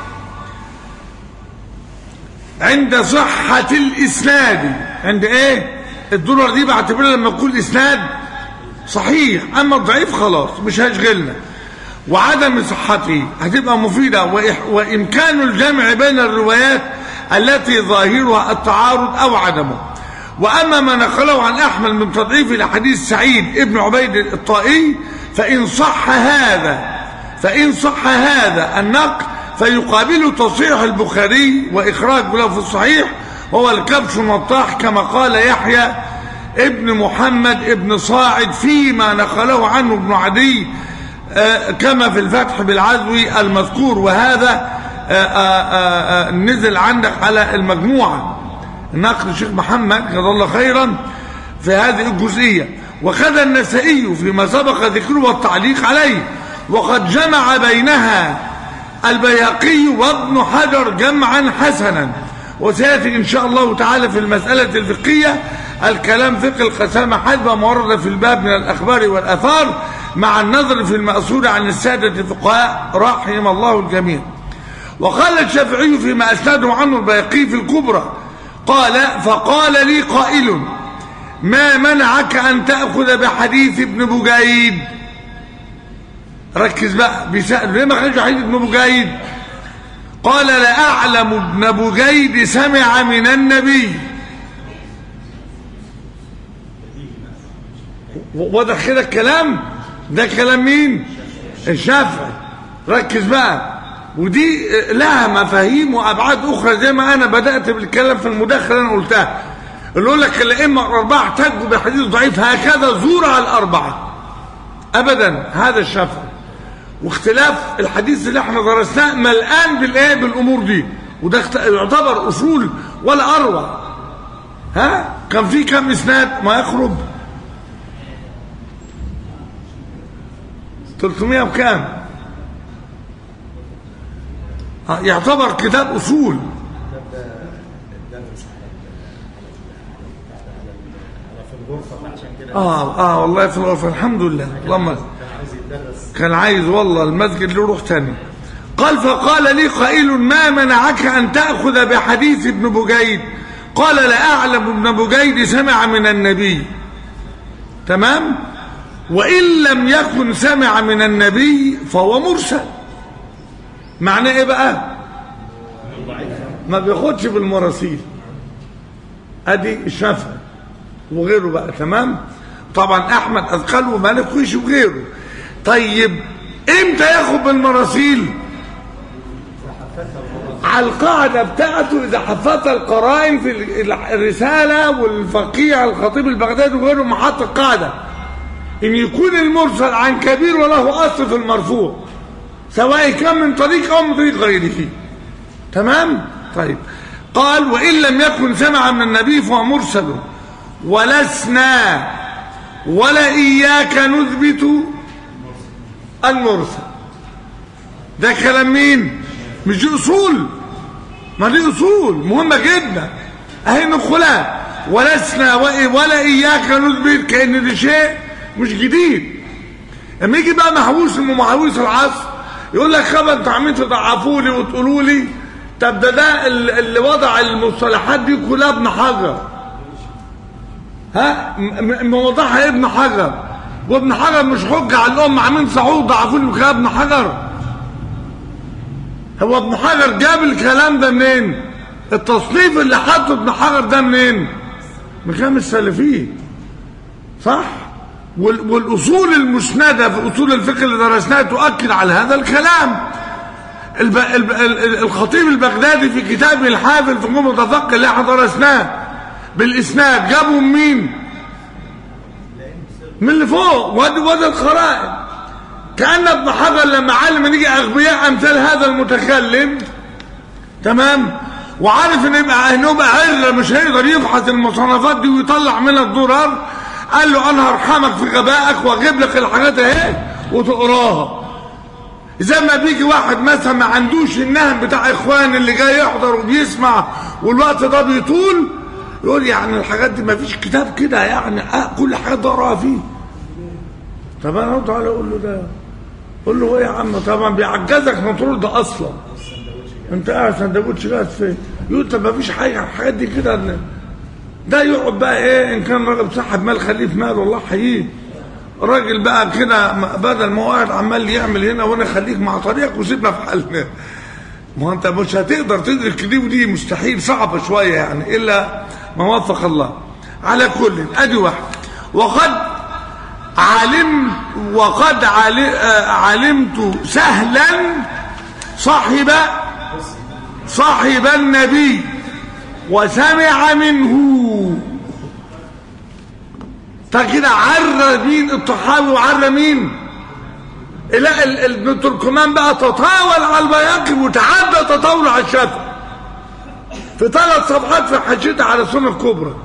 A: عند صحة الإسناد عند إيه الدولار دي بعتبرها لما يكون إسناد صحيح أما الضعيف خلاص مش هيشغلنا وعدم صحته هتبقى مفيدة وإح- وإمكان الجمع بين الروايات التي ظاهرها التعارض أو عدمه وأما ما نقله عن أحمد من تضعيف لحديث سعيد ابن عبيد الطائي فإن صح هذا فإن صح هذا النقل فيقابل تصحيح البخاري وإخراج له في الصحيح هو الكبش النطاح كما قال يحيى ابن محمد ابن صاعد فيما نقله عنه ابن عدي آه، كما في الفتح بالعزوي المذكور وهذا آه، آه، آه، نزل عندك على المجموعة نقل الشيخ محمد جزاه الله خيرا في هذه الجزئية وكذا النسائي فيما سبق ذكره والتعليق عليه وقد جمع بينها البيهقي وابن حجر جمعا حسنا وسيأتي إن شاء الله تعالى في المسألة الفقهية الكلام فقه القسامة حسب ما ورد في الباب من الأخبار والأثار مع النظر في المأثور عن السادة الفقهاء رحم الله الجميع وقال الشافعي فيما أسنده عنه البيقي في الكبرى قال فقال لي قائل ما منعك أن تأخذ بحديث ابن بجيد ركز بقى بيسأل ليه ما خدش حديث ابن بجيد قال لا أعلم ابن بجيد سمع من النبي واضح كده الكلام ده كلام مين الشافعي ركز بقى ودي لها مفاهيم وابعاد اخرى زي ما انا بدات بالكلام في المداخله انا قلتها اللي يقول لك الائمه الاربعه احتجوا بحديث ضعيف هكذا زورها الاربعه ابدا هذا الشافعي واختلاف الحديث اللي احنا درسناه ملآن بالايه بالامور دي وده اخت- يعتبر اصول ولا اروع ها كان في كم اسناد ما يقرب 300 وكام آه، يعتبر كتاب اصول اه اه والله في الغرفه الحمد لله اللهم كان عايز والله المسجد له روح تاني قال فقال لي قائل ما منعك ان تاخذ بحديث ابن بجيد قال لا اعلم ابن بجيد سمع من النبي تمام وان لم يكن سمع من النبي فهو مرسل معناه ايه بقى ما بياخدش بالمراسيل ادي الشافعي وغيره بقى تمام طبعا احمد اثقل ومالك ويش وغيره طيب امتى ياخد بالمراسيل على القاعده بتاعته اذا حفظت القرائن في ال- الرساله والفقيه الخطيب البغدادي وغيره محط القاعده ان يكون المرسل عن كبير وله اصل في المرفوع سواء كان من طريق او من طريق غيره تمام طيب قال وان لم يكن سمع من النبي فهو مرسل ولسنا ولا اياك نثبت المرسل ده كلام مين مش دي اصول ما دي اصول مهمه جدا اهي ندخلها ولسنا وإ- ولا اياك نثبت كان دي شيء مش جديد لما يجي بقى محووس من محاويس العصر يقول لك خبر انتوا عاملين تضعفوا لي وتقولوا لي طب ده ده ال- اللي وضع المصطلحات دي كلها ابن حجر ها م- م- موضحها ابن حجر وابن حجر مش حجه على الامه عاملين صعود ضعفوا لي كلام ابن حجر هو ابن حجر جاب الكلام ده منين التصنيف اللي حطه ابن حجر ده منين من كلام السلفيين صح وال- والاصول المسنده في اصول الفقه اللي درسناها تؤكد على هذا الكلام الب... الب... ال- الخطيب البغدادي في كتابه الحافل في قوم متفقه اللي احنا درسناه بالاسناد جابوا من مين من اللي فوق وادي وادي القرائن كأن ابن حجر لما علم ان يجي اغبياء امثال هذا المتكلم تمام وعارف ان يبقى انه بقى عره مش هيقدر يفحص المصنفات دي ويطلع منها الضرر قال له انا هرحمك في غبائك واجيب لك الحاجات اهي وتقراها زي ما بيجي واحد مثلا ما عندوش النهم بتاع اخوان اللي جاي يحضر وبيسمع والوقت ده بيطول يقول يعني الحاجات دي ما فيش كتاب كده يعني آه كل حاجه تقراها فيه طب انا ارد عليه اقول له ده قول له ايه يا عم طبعا بيعجزك مطرود ده اصلا انت قاعد سندوتش قاعد فين يقول طب ما فيش حاجه الحاجات دي كده إن- ده يقعد بقى ايه ان كان راجل صاحب مال خليه في مال والله حقيقي راجل بقى كده م- بدل ما هو قاعد عمال يعمل هنا وانا خليك مع طريقك وسيبنا في حالنا ما هو انت مش هتقدر تدرك دي ودي مستحيل صعبه شويه يعني الا ما وفق الله على كل ادي واحد وقد علمت وقد عل- آه، علمت سهلا صاحب صاحب النبي وسمع منه فكده عرى مين الطحاوي وعرى مين لا ال- ال- ابن تركمان بقى تطاول على البياقي وتعدى تطاول على الشافعي في ثلاث صفحات في حاشيته على السنه الكبرى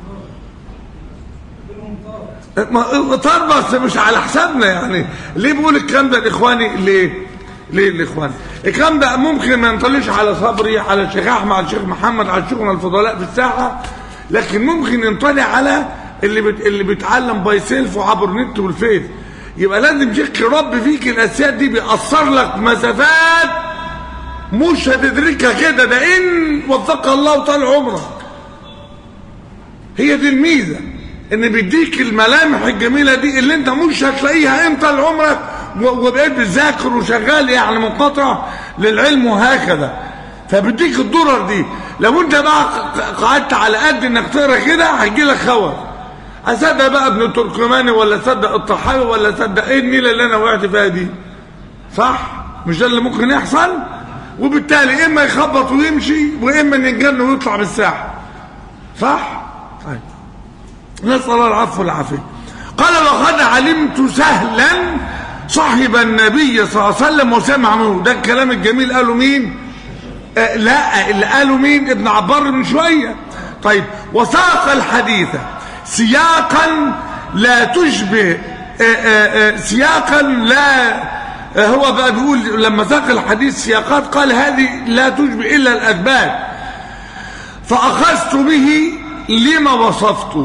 A: ما- طار بس مش على حسابنا يعني ليه بقول الكلام ده لاخواني ليه ليه لاخواني الكلام ده ممكن ما ينطليش على صبري على الشيخ احمد على الشيخ محمد على شيخنا الفضلاء في الساحه لكن ممكن ينطلي على اللي بت... اللي بيتعلم باي سيلف وعبر النت والفيس يبقى لازم شيخ يربي فيك الاساسيات دي بيأثر لك مسافات مش هتدركها كده ده ان وفق الله طال عمرك هي دي الميزه ان بيديك الملامح الجميله دي اللي انت مش هتلاقيها انت لعمرك و- وبقيت بتذاكر وشغال يعني منقطع للعلم وهكذا فبيديك الضرر دي لو انت بقى ق- قعدت على قد انك تقرا كده هيجي لك خوف اصدق بقى ابن التركماني ولا اصدق الطحاوي ولا اصدق ايه النيله اللي انا وقعت فيها دي صح مش ده اللي ممكن يحصل وبالتالي اما يخبط ويمشي واما ينجن ويطلع بالساحه صح طيب نسأل الله العفو والعافية قال وقد علمت سهلا صاحب النبي صلى الله عليه وسلم وسمع منه ده الكلام الجميل قاله مين آه لا اللي قاله مين ابن عبار من شوية طيب وساق الحديث سياقا لا تشبه آه آه آه سياقا لا آه هو بقى بيقول لما ساق الحديث سياقات قال هذه لا تشبه إلا الأثبات فأخذت به لما وصفته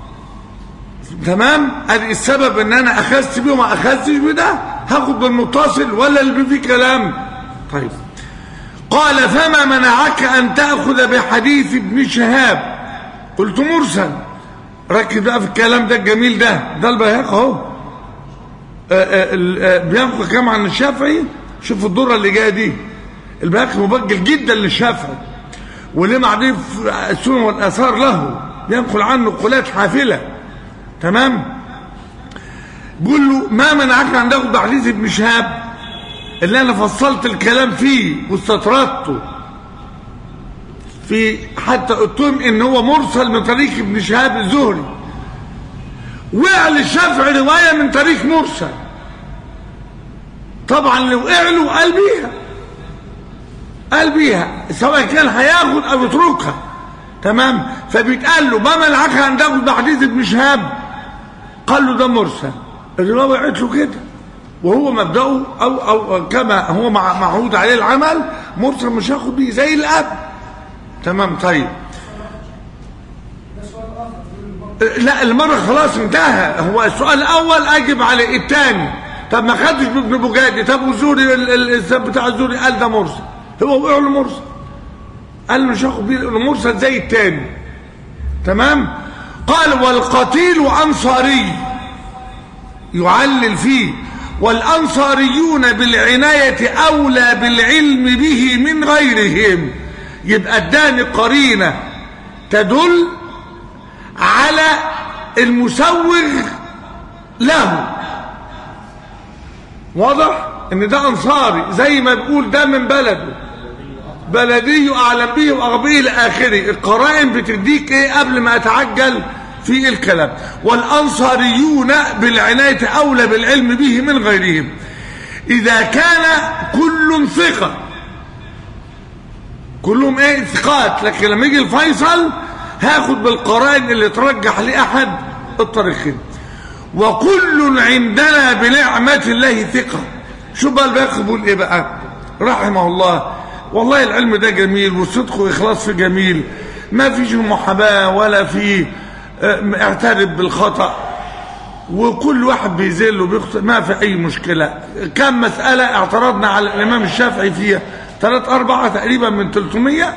A: تمام ادي السبب ان انا اخذت بيه وما اخذتش بده هاخد بالمتصل ولا اللي فيه كلام طيب قال فما منعك ان تاخذ بحديث ابن شهاب قلت مرسل ركز بقى في الكلام ده الجميل ده ده البيهقي اهو آه، آه، ال- آه، بينقل كلام عن الشافعي شوف الدره اللي جايه دي البيهقي مبجل جدا للشافعي وليه معرف السنن والاثار له ينقل عنه قولات حافله تمام بيقول له ما منعك ان تاخد بحديث ابن شهاب اللي انا فصلت الكلام فيه واستطردته في حتى قلت لهم ان هو مرسل من طريق ابن شهاب الزهري وقع للشافعي روايه من طريق مرسل طبعا لو وقع له قال بيها قال بيها سواء كان هياخد او يتركها تمام فبيتقال له ما منعك ان تاخد بحديث ابن شهاب قال له ده مرسل الروايه وقعت له كده وهو مبدأه أو, أو كما هو مع- معهود عليه العمل مرسل مش هاخد بيه زي الأب تمام طيب لا المرة خلاص انتهى هو السؤال الأول أجب عليه الثاني طب ما خدش بابن بوجادي طب وزوري ال- ال- السب بتاع الزوري قال ده مرسل هو وقع له مرسل قال مش هاخد بيه لأنه مرسل زي الثاني تمام قال والقتيل أنصاري يعلل فيه والأنصاريون بالعناية أولى بالعلم به من غيرهم يبقى اداني قرينة تدل على المسوغ له واضح ان ده انصاري زي ما بيقول ده من بلده بلدي اعلم به واغبيه الى اخره القرائن بتديك ايه قبل ما اتعجل في الكلام والانصاريون بالعنايه اولى بالعلم به من غيرهم إذا كان كل ثقة كلهم ايه ثقات لكن لما يجي الفيصل هاخد بالقرائن اللي ترجح لأحد الطريقين وكل عندنا بنعمة الله ثقة شو بقى الباقي بيقول ايه بقى رحمه الله والله العلم ده جميل والصدق واخلاص فيه جميل ما فيش محاباة ولا في اعترف بالخطأ وكل واحد بيزل وبيخطئ ما في اي مشكلة كم مسألة اعترضنا على الامام الشافعي فيها ثلاث اربعة تقريبا من 300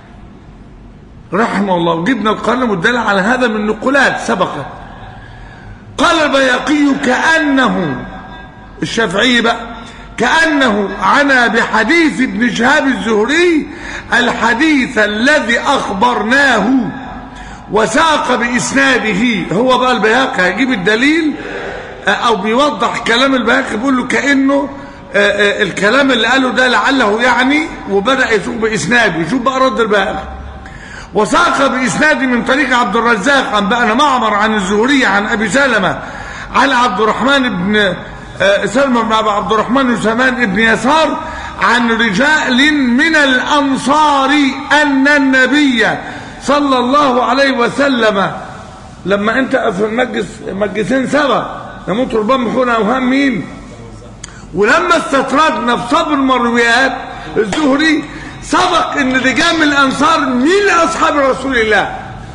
A: رحمه الله وجبنا القرن والدليل على هذا من نقولات سبقت قال البياقي كأنه الشافعي بقى كأنه عنا بحديث ابن شهاب الزهري الحديث الذي أخبرناه وساق بإسناده هو بقى البياقي هيجيب الدليل أو بيوضح كلام البياقي بيقول له كأنه الكلام اللي قاله ده لعله يعني وبدأ يسوق بإسناده شوف بقى رد البياقي وساق بإسناده من طريق عبد الرزاق عن بقى معمر عن الزهري عن أبي سلمة عن عبد الرحمن بن سلمة بن عبد الرحمن وسمان بن يسار عن رجال من الأنصار أن النبي صلى الله عليه وسلم لما انت في المجلس مجلسين سوا نموت ربما يكون اوهام مين ولما استطردنا في صبر المرويات الزهري سبق ان رجال من الانصار من اصحاب رسول الله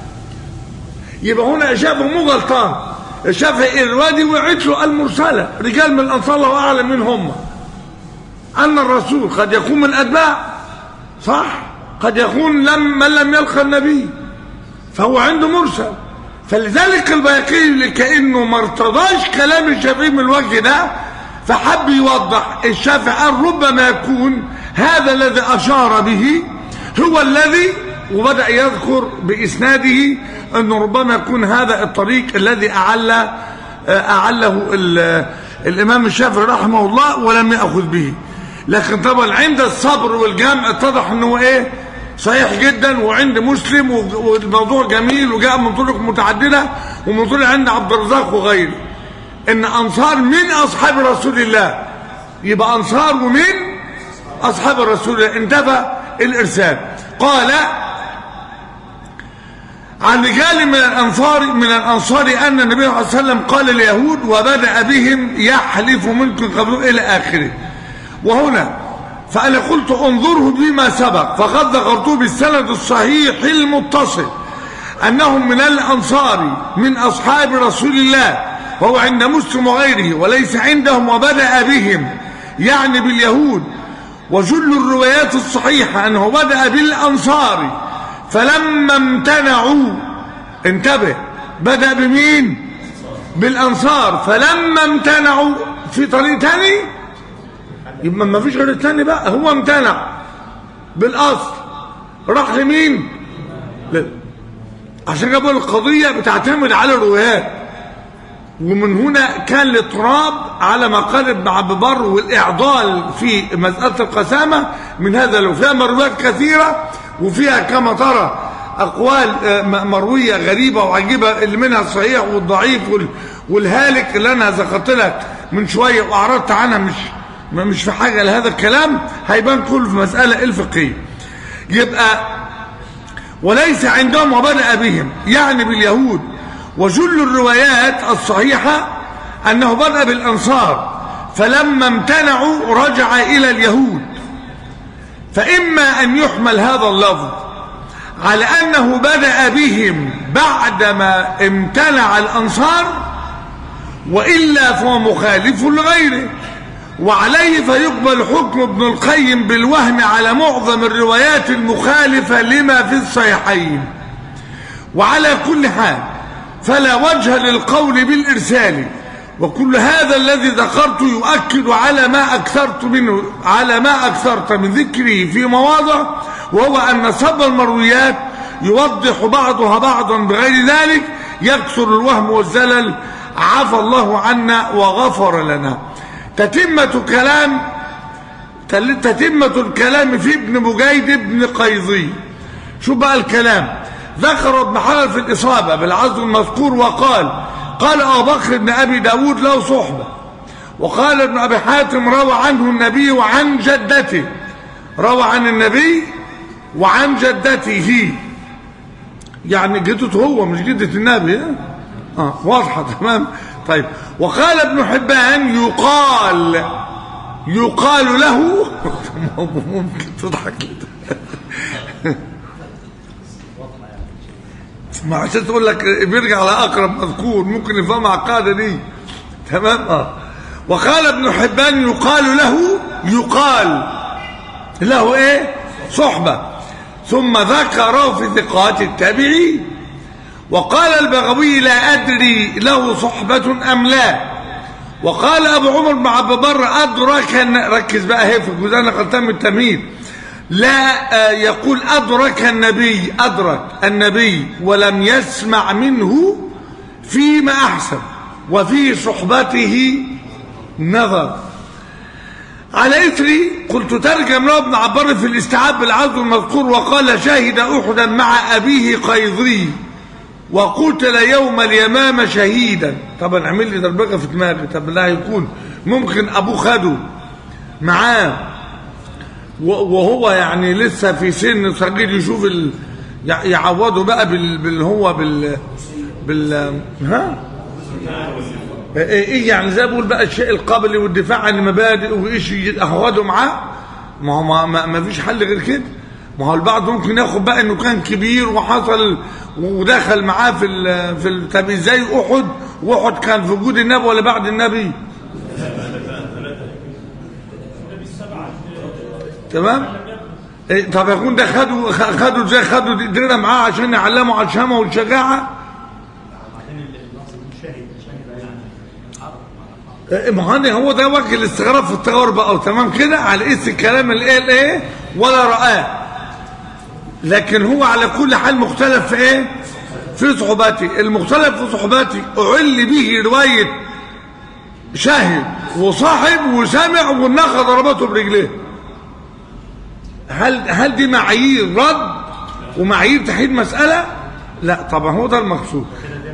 A: يبقى هنا شافه مو غلطان الشافعي الوادي وعيت له المرسله رجال من الانصار الله اعلم من هم ان الرسول قد يكون من الاتباع صح قد يكون لم من لم يلقى النبي فهو عنده مرسل فلذلك البيقي كانه ما ارتضاش كلام الشافعي من الوجه ده فحب يوضح الشافعي قال ربما يكون هذا الذي اشار به هو الذي وبدا يذكر باسناده انه ربما يكون هذا الطريق الذي اعل اعله الامام الشافعي رحمه الله ولم ياخذ به لكن طبعا عند الصبر والجمع اتضح انه ايه صحيح جدا وعند مسلم والموضوع جميل وجاء من طرق متعدده ومن طرق عند عبد الرزاق وغيره ان انصار من اصحاب رسول الله يبقى انصار ومن اصحاب الرسول الله انتفى الارسال قال عن رجال من الانصار من الانصار ان النبي صلى الله عليه وسلم قال اليهود وبدا بهم يحلف منكم قبل الى اخره وهنا فأنا قلت انظره بما سبق فقد ذكرته بالسند الصحيح المتصل أنهم من الأنصار من أصحاب رسول الله وهو عند مسلم وغيره وليس عندهم وبدأ بهم يعني باليهود وجل الروايات الصحيحة أنه بدأ بالأنصار فلما امتنعوا انتبه بدأ بمين بالأنصار فلما امتنعوا في طريق تاني يبقى ما فيش غير الثاني بقى هو امتنع بالاصل راح لمين لا. عشان كده القضيه بتعتمد على الروايات ومن هنا كان الاضطراب على ما قال ابن عبد بر والاعضال في مساله القسامه من هذا لو فيها مرويات كثيره وفيها كما ترى اقوال مرويه غريبه وعجيبه اللي منها الصحيح والضعيف والهالك اللي انا ذكرت لك من شويه واعرضت عنها مش ما مش في حاجة لهذا الكلام هيبان كله في مسألة الفقهية يبقى وليس عندهم وبدأ بهم يعني باليهود وجل الروايات الصحيحة أنه بدأ بالأنصار فلما امتنعوا رجع إلى اليهود فإما أن يحمل هذا اللفظ على أنه بدأ بهم بعدما امتنع الأنصار وإلا فهو مخالف لغيره وعليه فيقبل حكم ابن القيم بالوهم على معظم الروايات المخالفة لما في الصحيحين وعلى كل حال فلا وجه للقول بالإرسال وكل هذا الذي ذكرت يؤكد على ما أكثرت منه على ما أكثرت من ذكره في مواضع وهو أن صب المرويات يوضح بعضها بعضا بغير ذلك يكثر الوهم والزلل عفى الله عنا وغفر لنا تتمة كلام تتمة الكلام في ابن مجيد ابن قيظي شو بقى الكلام ذكر ابن حجر في الإصابة بالعزو المذكور وقال قال أبو بكر بن أبي داود له صحبة وقال ابن أبي حاتم روى عنه النبي وعن جدته روى عن النبي وعن جدته يعني جدته هو مش جدة النبي ها؟ اه واضحة تمام طيب وقال ابن حبان يقال يقال له ممكن تضحك كده ما عشان تقول لك بيرجع لأقرب مذكور ممكن يفهم القاعدة دي تمام اه وقال ابن حبان يقال له يقال له ايه صحبة ثم ذكره في ثقات التابعين وقال البغوي لا أدري له صحبة أم لا وقال أبو عمر بن عبد البر أدرك ركز بقى هي في الجزء أنا قلتها التمهيد لا يقول أدرك النبي أدرك النبي ولم يسمع منه فيما أحسن وفي صحبته نظر على إثري قلت ترجم له ابن عبر في الاستيعاب بالعزو المذكور وقال شهد أحدا مع أبيه قيظري وقتل يوم اليمامة شهيدا طبعا عمل لي دربكة في دماغي طب لا يكون ممكن أبوه خده معاه وهو يعني لسه في سن صغير يشوف ال... يعوضه بقى بال... بال... هو بال بال ها ايه يعني زي بقول بقى الشيء القابل والدفاع عن المبادئ وايش يعوضه معاه ما هو ما, ما, ما فيش حل غير كده ما هو البعض ممكن ياخد بقى انه كان كبير وحصل ودخل معاه في ال في ال طب ازاي احد واحد كان في وجود النبي ولا بعد النبي تمام إيه طب يكون ده خدوا خدوا زي خدوا درنا معاه عشان يعلموا على الشهامه والشجاعه ما هو هو ده وجه الاستغراب في التغير بقى تمام كده على اسم الكلام الايه الايه ولا رآه لكن هو على كل حال مختلف في ايه في صحباتي المختلف في صحباتي اعل به روايه شاهد وصاحب وسامع والنخه ضربته برجليه هل هل دي معايير رد ومعايير تحديد مساله لا طبعا هو ده المقصود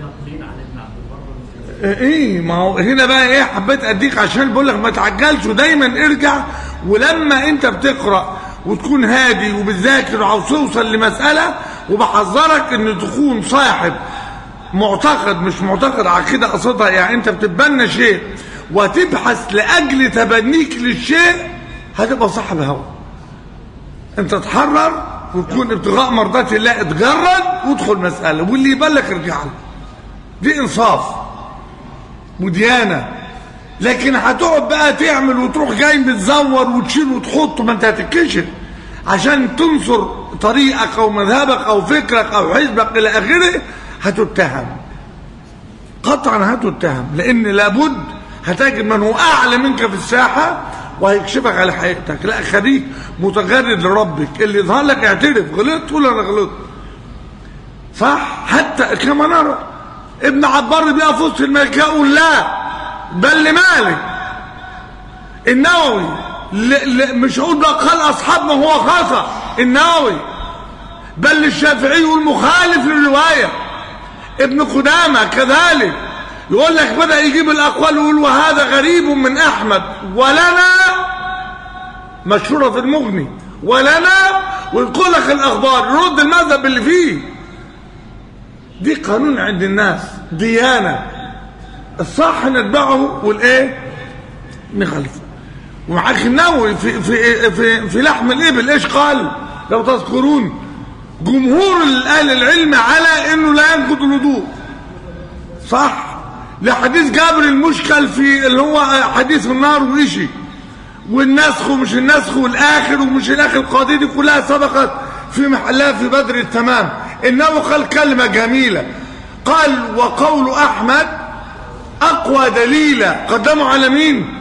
A: ايه ما هو هنا بقى ايه حبيت اديك عشان بقول لك ما تعجلش ودايما ارجع ولما انت بتقرا وتكون هادي وبتذاكر وعاوز توصل لمساله وبحذرك ان تكون صاحب معتقد مش معتقد عقيده قصدها يعني انت بتتبنى شيء وتبحث لاجل تبنيك للشيء هتبقى صاحب هوى انت تحرر وتكون ابتغاء مرضات الله اتجرد وادخل مساله واللي يبلغ ارجع له دي انصاف وديانه لكن هتقعد بقى تعمل وتروح جاي بتزور وتشيل وتحط ما انت هتتكشف عشان تنصر طريقك او مذهبك او فكرك او حزبك الى اخره هتتهم قطعا هتتهم لان لابد هتجد من هو اعلى منك في الساحه وهيكشفك على حقيقتك لا خليك متجرد لربك اللي يظهر لك اعترف غلطت قول انا غلطت صح حتى كما نرى ابن عبار بيقف في وسط الملكه يقول لا بل لمالك النووي ل... ل... مش هقول بقى قال اصحاب ما هو خطا النووي بل للشافعي والمخالف للروايه ابن قدامه كذلك يقول لك بدا يجيب الاقوال ويقول وهذا غريب من احمد ولنا مشهوره في المغني ولنا ويقول لك الاخبار يرد المذهب اللي فيه دي قانون عند الناس ديانه الصح نتبعه والايه نخالفه ومعاك النووي في في في في لحم الابل ايش قال لو تذكرون جمهور اهل العلم على انه لا ينقض الوضوء صح لحديث جابر المشكل في اللي هو حديث النار وإشي والنسخ ومش النسخ والاخر ومش الاخر القضيه دي كلها سبقت في محلها في بدر التمام انه قال كلمه جميله قال وقول احمد اقوى دليلا قدموا على مين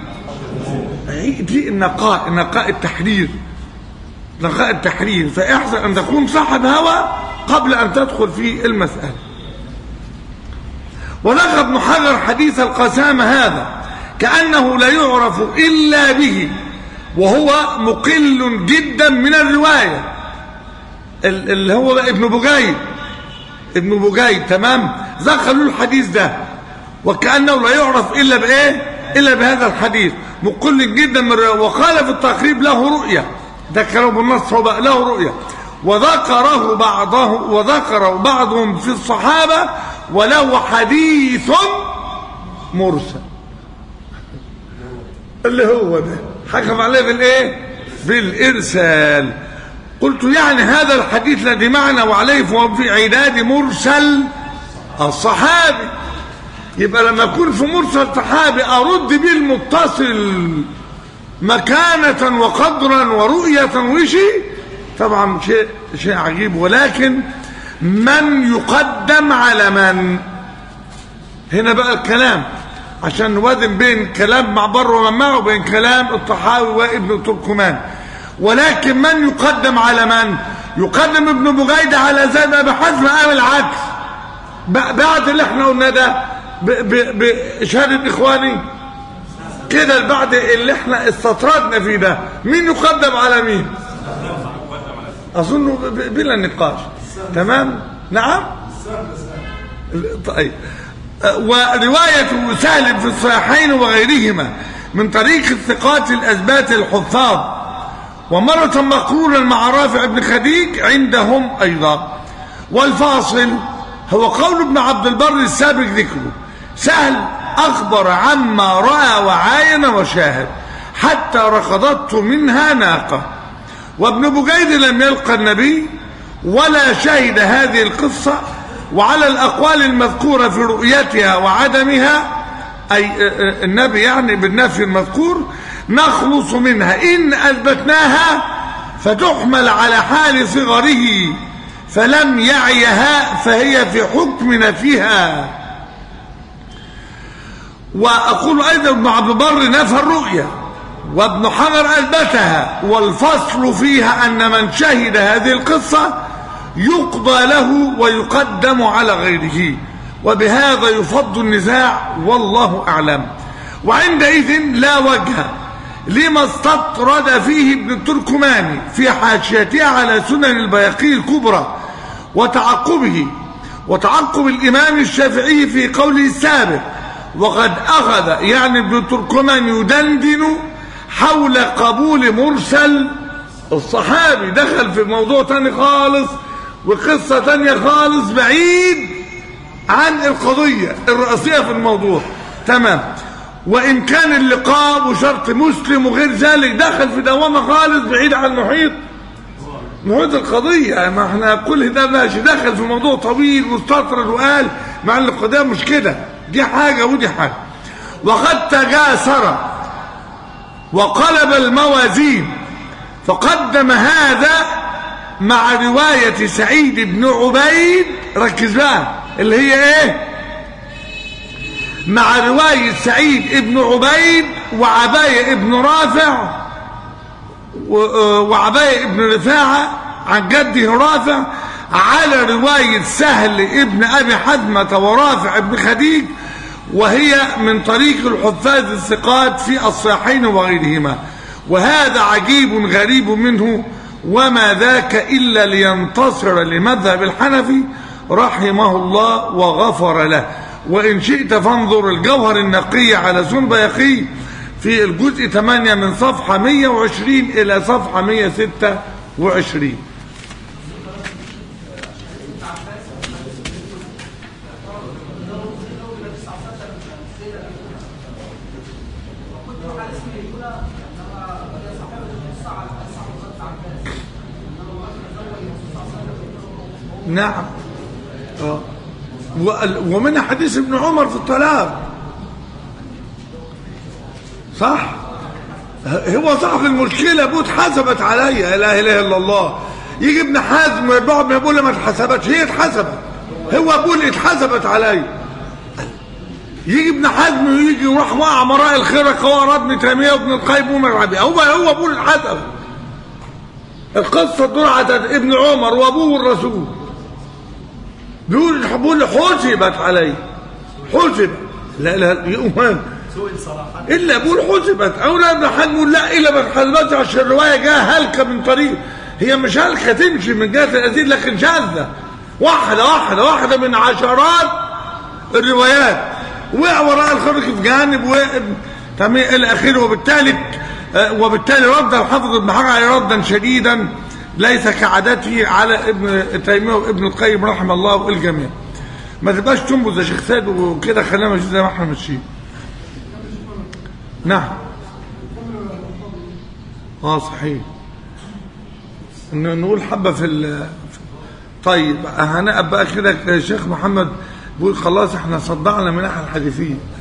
A: دي النقاء النقاء التحرير نقاء التحرير فاحسن ان تكون صاحب هوى قبل ان تدخل في المساله ونقى ابن حجر حديث القسامه هذا كانه لا يعرف الا به وهو مقل جدا من الروايه اللي هو ابن بجيد ابن بجيد تمام ذكروا الحديث ده وكأنه لا يعرف إلا بإيه إلا بهذا الحديث مقل جدا من الرواية وقال في التقريب له رؤية ذكره بالنص هو بقى له رؤية وذكره بعضه وذكره بعضهم في الصحابة وله حديث مرسل اللي هو ده حكم عليه بالايه بالارسال قلت يعني هذا الحديث الذي معنا وعليه فهو في عداد مرسل الصحابي يبقى لما يكون في مرسل صحابي ارد به المتصل مكانة وقدرا ورؤية وشي طبعا شيء شيء عجيب ولكن من يقدم على من هنا بقى الكلام عشان نوازن بين كلام معبر ومن معه وبين كلام الطحاوي وابن تركمان ولكن من يقدم على من يقدم ابن بجيدة على زيد ابي حزم قام العكس بعد اللي احنا قلنا ده بشهادة اخواني كده بعد اللي احنا استطردنا فيه ده مين يقدم على مين اظن بلا نقاش تمام نعم طيب ورواية سهل في الصحيحين وغيرهما من طريق الثقات الأثبات الحفاظ ومرة مقرونا مع رافع بن خديج عندهم أيضا والفاصل هو قول ابن عبد البر السابق ذكره سهل أخبر عما رأى وعاين وشاهد حتى ركضته منها ناقة وابن بجيد لم يلقى النبي ولا شهد هذه القصة وعلى الأقوال المذكورة في رؤيتها وعدمها أي النبي يعني بالنفي المذكور نخلص منها إن أثبتناها فتحمل على حال صغره فلم يعيها فهي في حكم نفيها وأقول أيضا ابن عبد البر نفى الرؤيا وابن حجر أثبتها والفصل فيها أن من شهد هذه القصة يقضى له ويقدم على غيره وبهذا يفض النزاع والله أعلم وعندئذ لا وجه لما استطرد فيه ابن التركماني في حاشيته على سنن البيقي الكبرى وتعقبه وتعقب الإمام الشافعي في قوله السابق وقد أخذ يعني ابن التركمان يدندن حول قبول مرسل الصحابي دخل في موضوع تاني خالص وقصة تانية خالص بعيد عن القضية الرئيسية في الموضوع تمام وإن كان اللقاء وشرط مسلم وغير ذلك دخل في دوامة خالص بعيد عن محيط محيط القضية ما احنا كل ده ماشي دخل في موضوع طويل واستطرد وقال مع ان القضية مش كده دي حاجة ودي حاجة وقد تجاسر وقلب الموازين فقدم هذا مع رواية سعيد بن عبيد ركز بقى اللي هي ايه مع رواية سعيد بن عبيد وعباية بن رافع وعباية بن رفاعة عن جده رافع على رواية سهل ابن أبي حزمة ورافع بن خديج وهي من طريق الحفاظ الثقات في الصحيحين وغيرهما وهذا عجيب غريب منه وما ذاك إلا لينتصر لمذهب الحنفي رحمه الله وغفر له وإن شئت فانظر الجوهر النقي على سن بيقي في الجزء 8 من صفحة 120 إلى صفحة 126 نعم آه. ومن حديث ابن عمر في الطلاق صح هو صاحب المشكلة ابوه اتحسبت عليا لا اله الا الله يجي ابن حزم ويبقى ابن ابوه ما اتحسبتش هي اتحسبت هو ابوه اللي اتحسبت عليا يجي ابن حزم ويجي يروح وقع مراء الخيرة قوار ابن تيمية وابن القيم ومن ربيع هو هو ابوه اللي اتحسب القصة تدور على ابن عمر وابوه الرسول بيقول بيقول حسبت علي حسبت لا لا يؤمن الا بقول حسبت او لا ابن حزم يقول لا الا ما اتحسبتش عشان الروايه جايه هلكه من طريق هي مش هلكه تمشي من جهه الازيد لكن شاذه واحده واحده واحده من عشرات الروايات وقع وراء الخرج في جانب و تمام الى اخره وبالتالي آه، وبالتالي رد الحافظ ابن حجر عليه ردا شديدا ليس كعادته على ابن تيميه وابن القيم رحمه الله الجميع ما تبقاش تنبذ يا شيخ سيد وكده خلينا ماشيين زي ما احنا ماشيين نعم اه صحيح إن نقول حبه في ال طيب هنقف بقى كده يا شيخ محمد بيقول خلاص احنا صدعنا من ناحيه الحديثين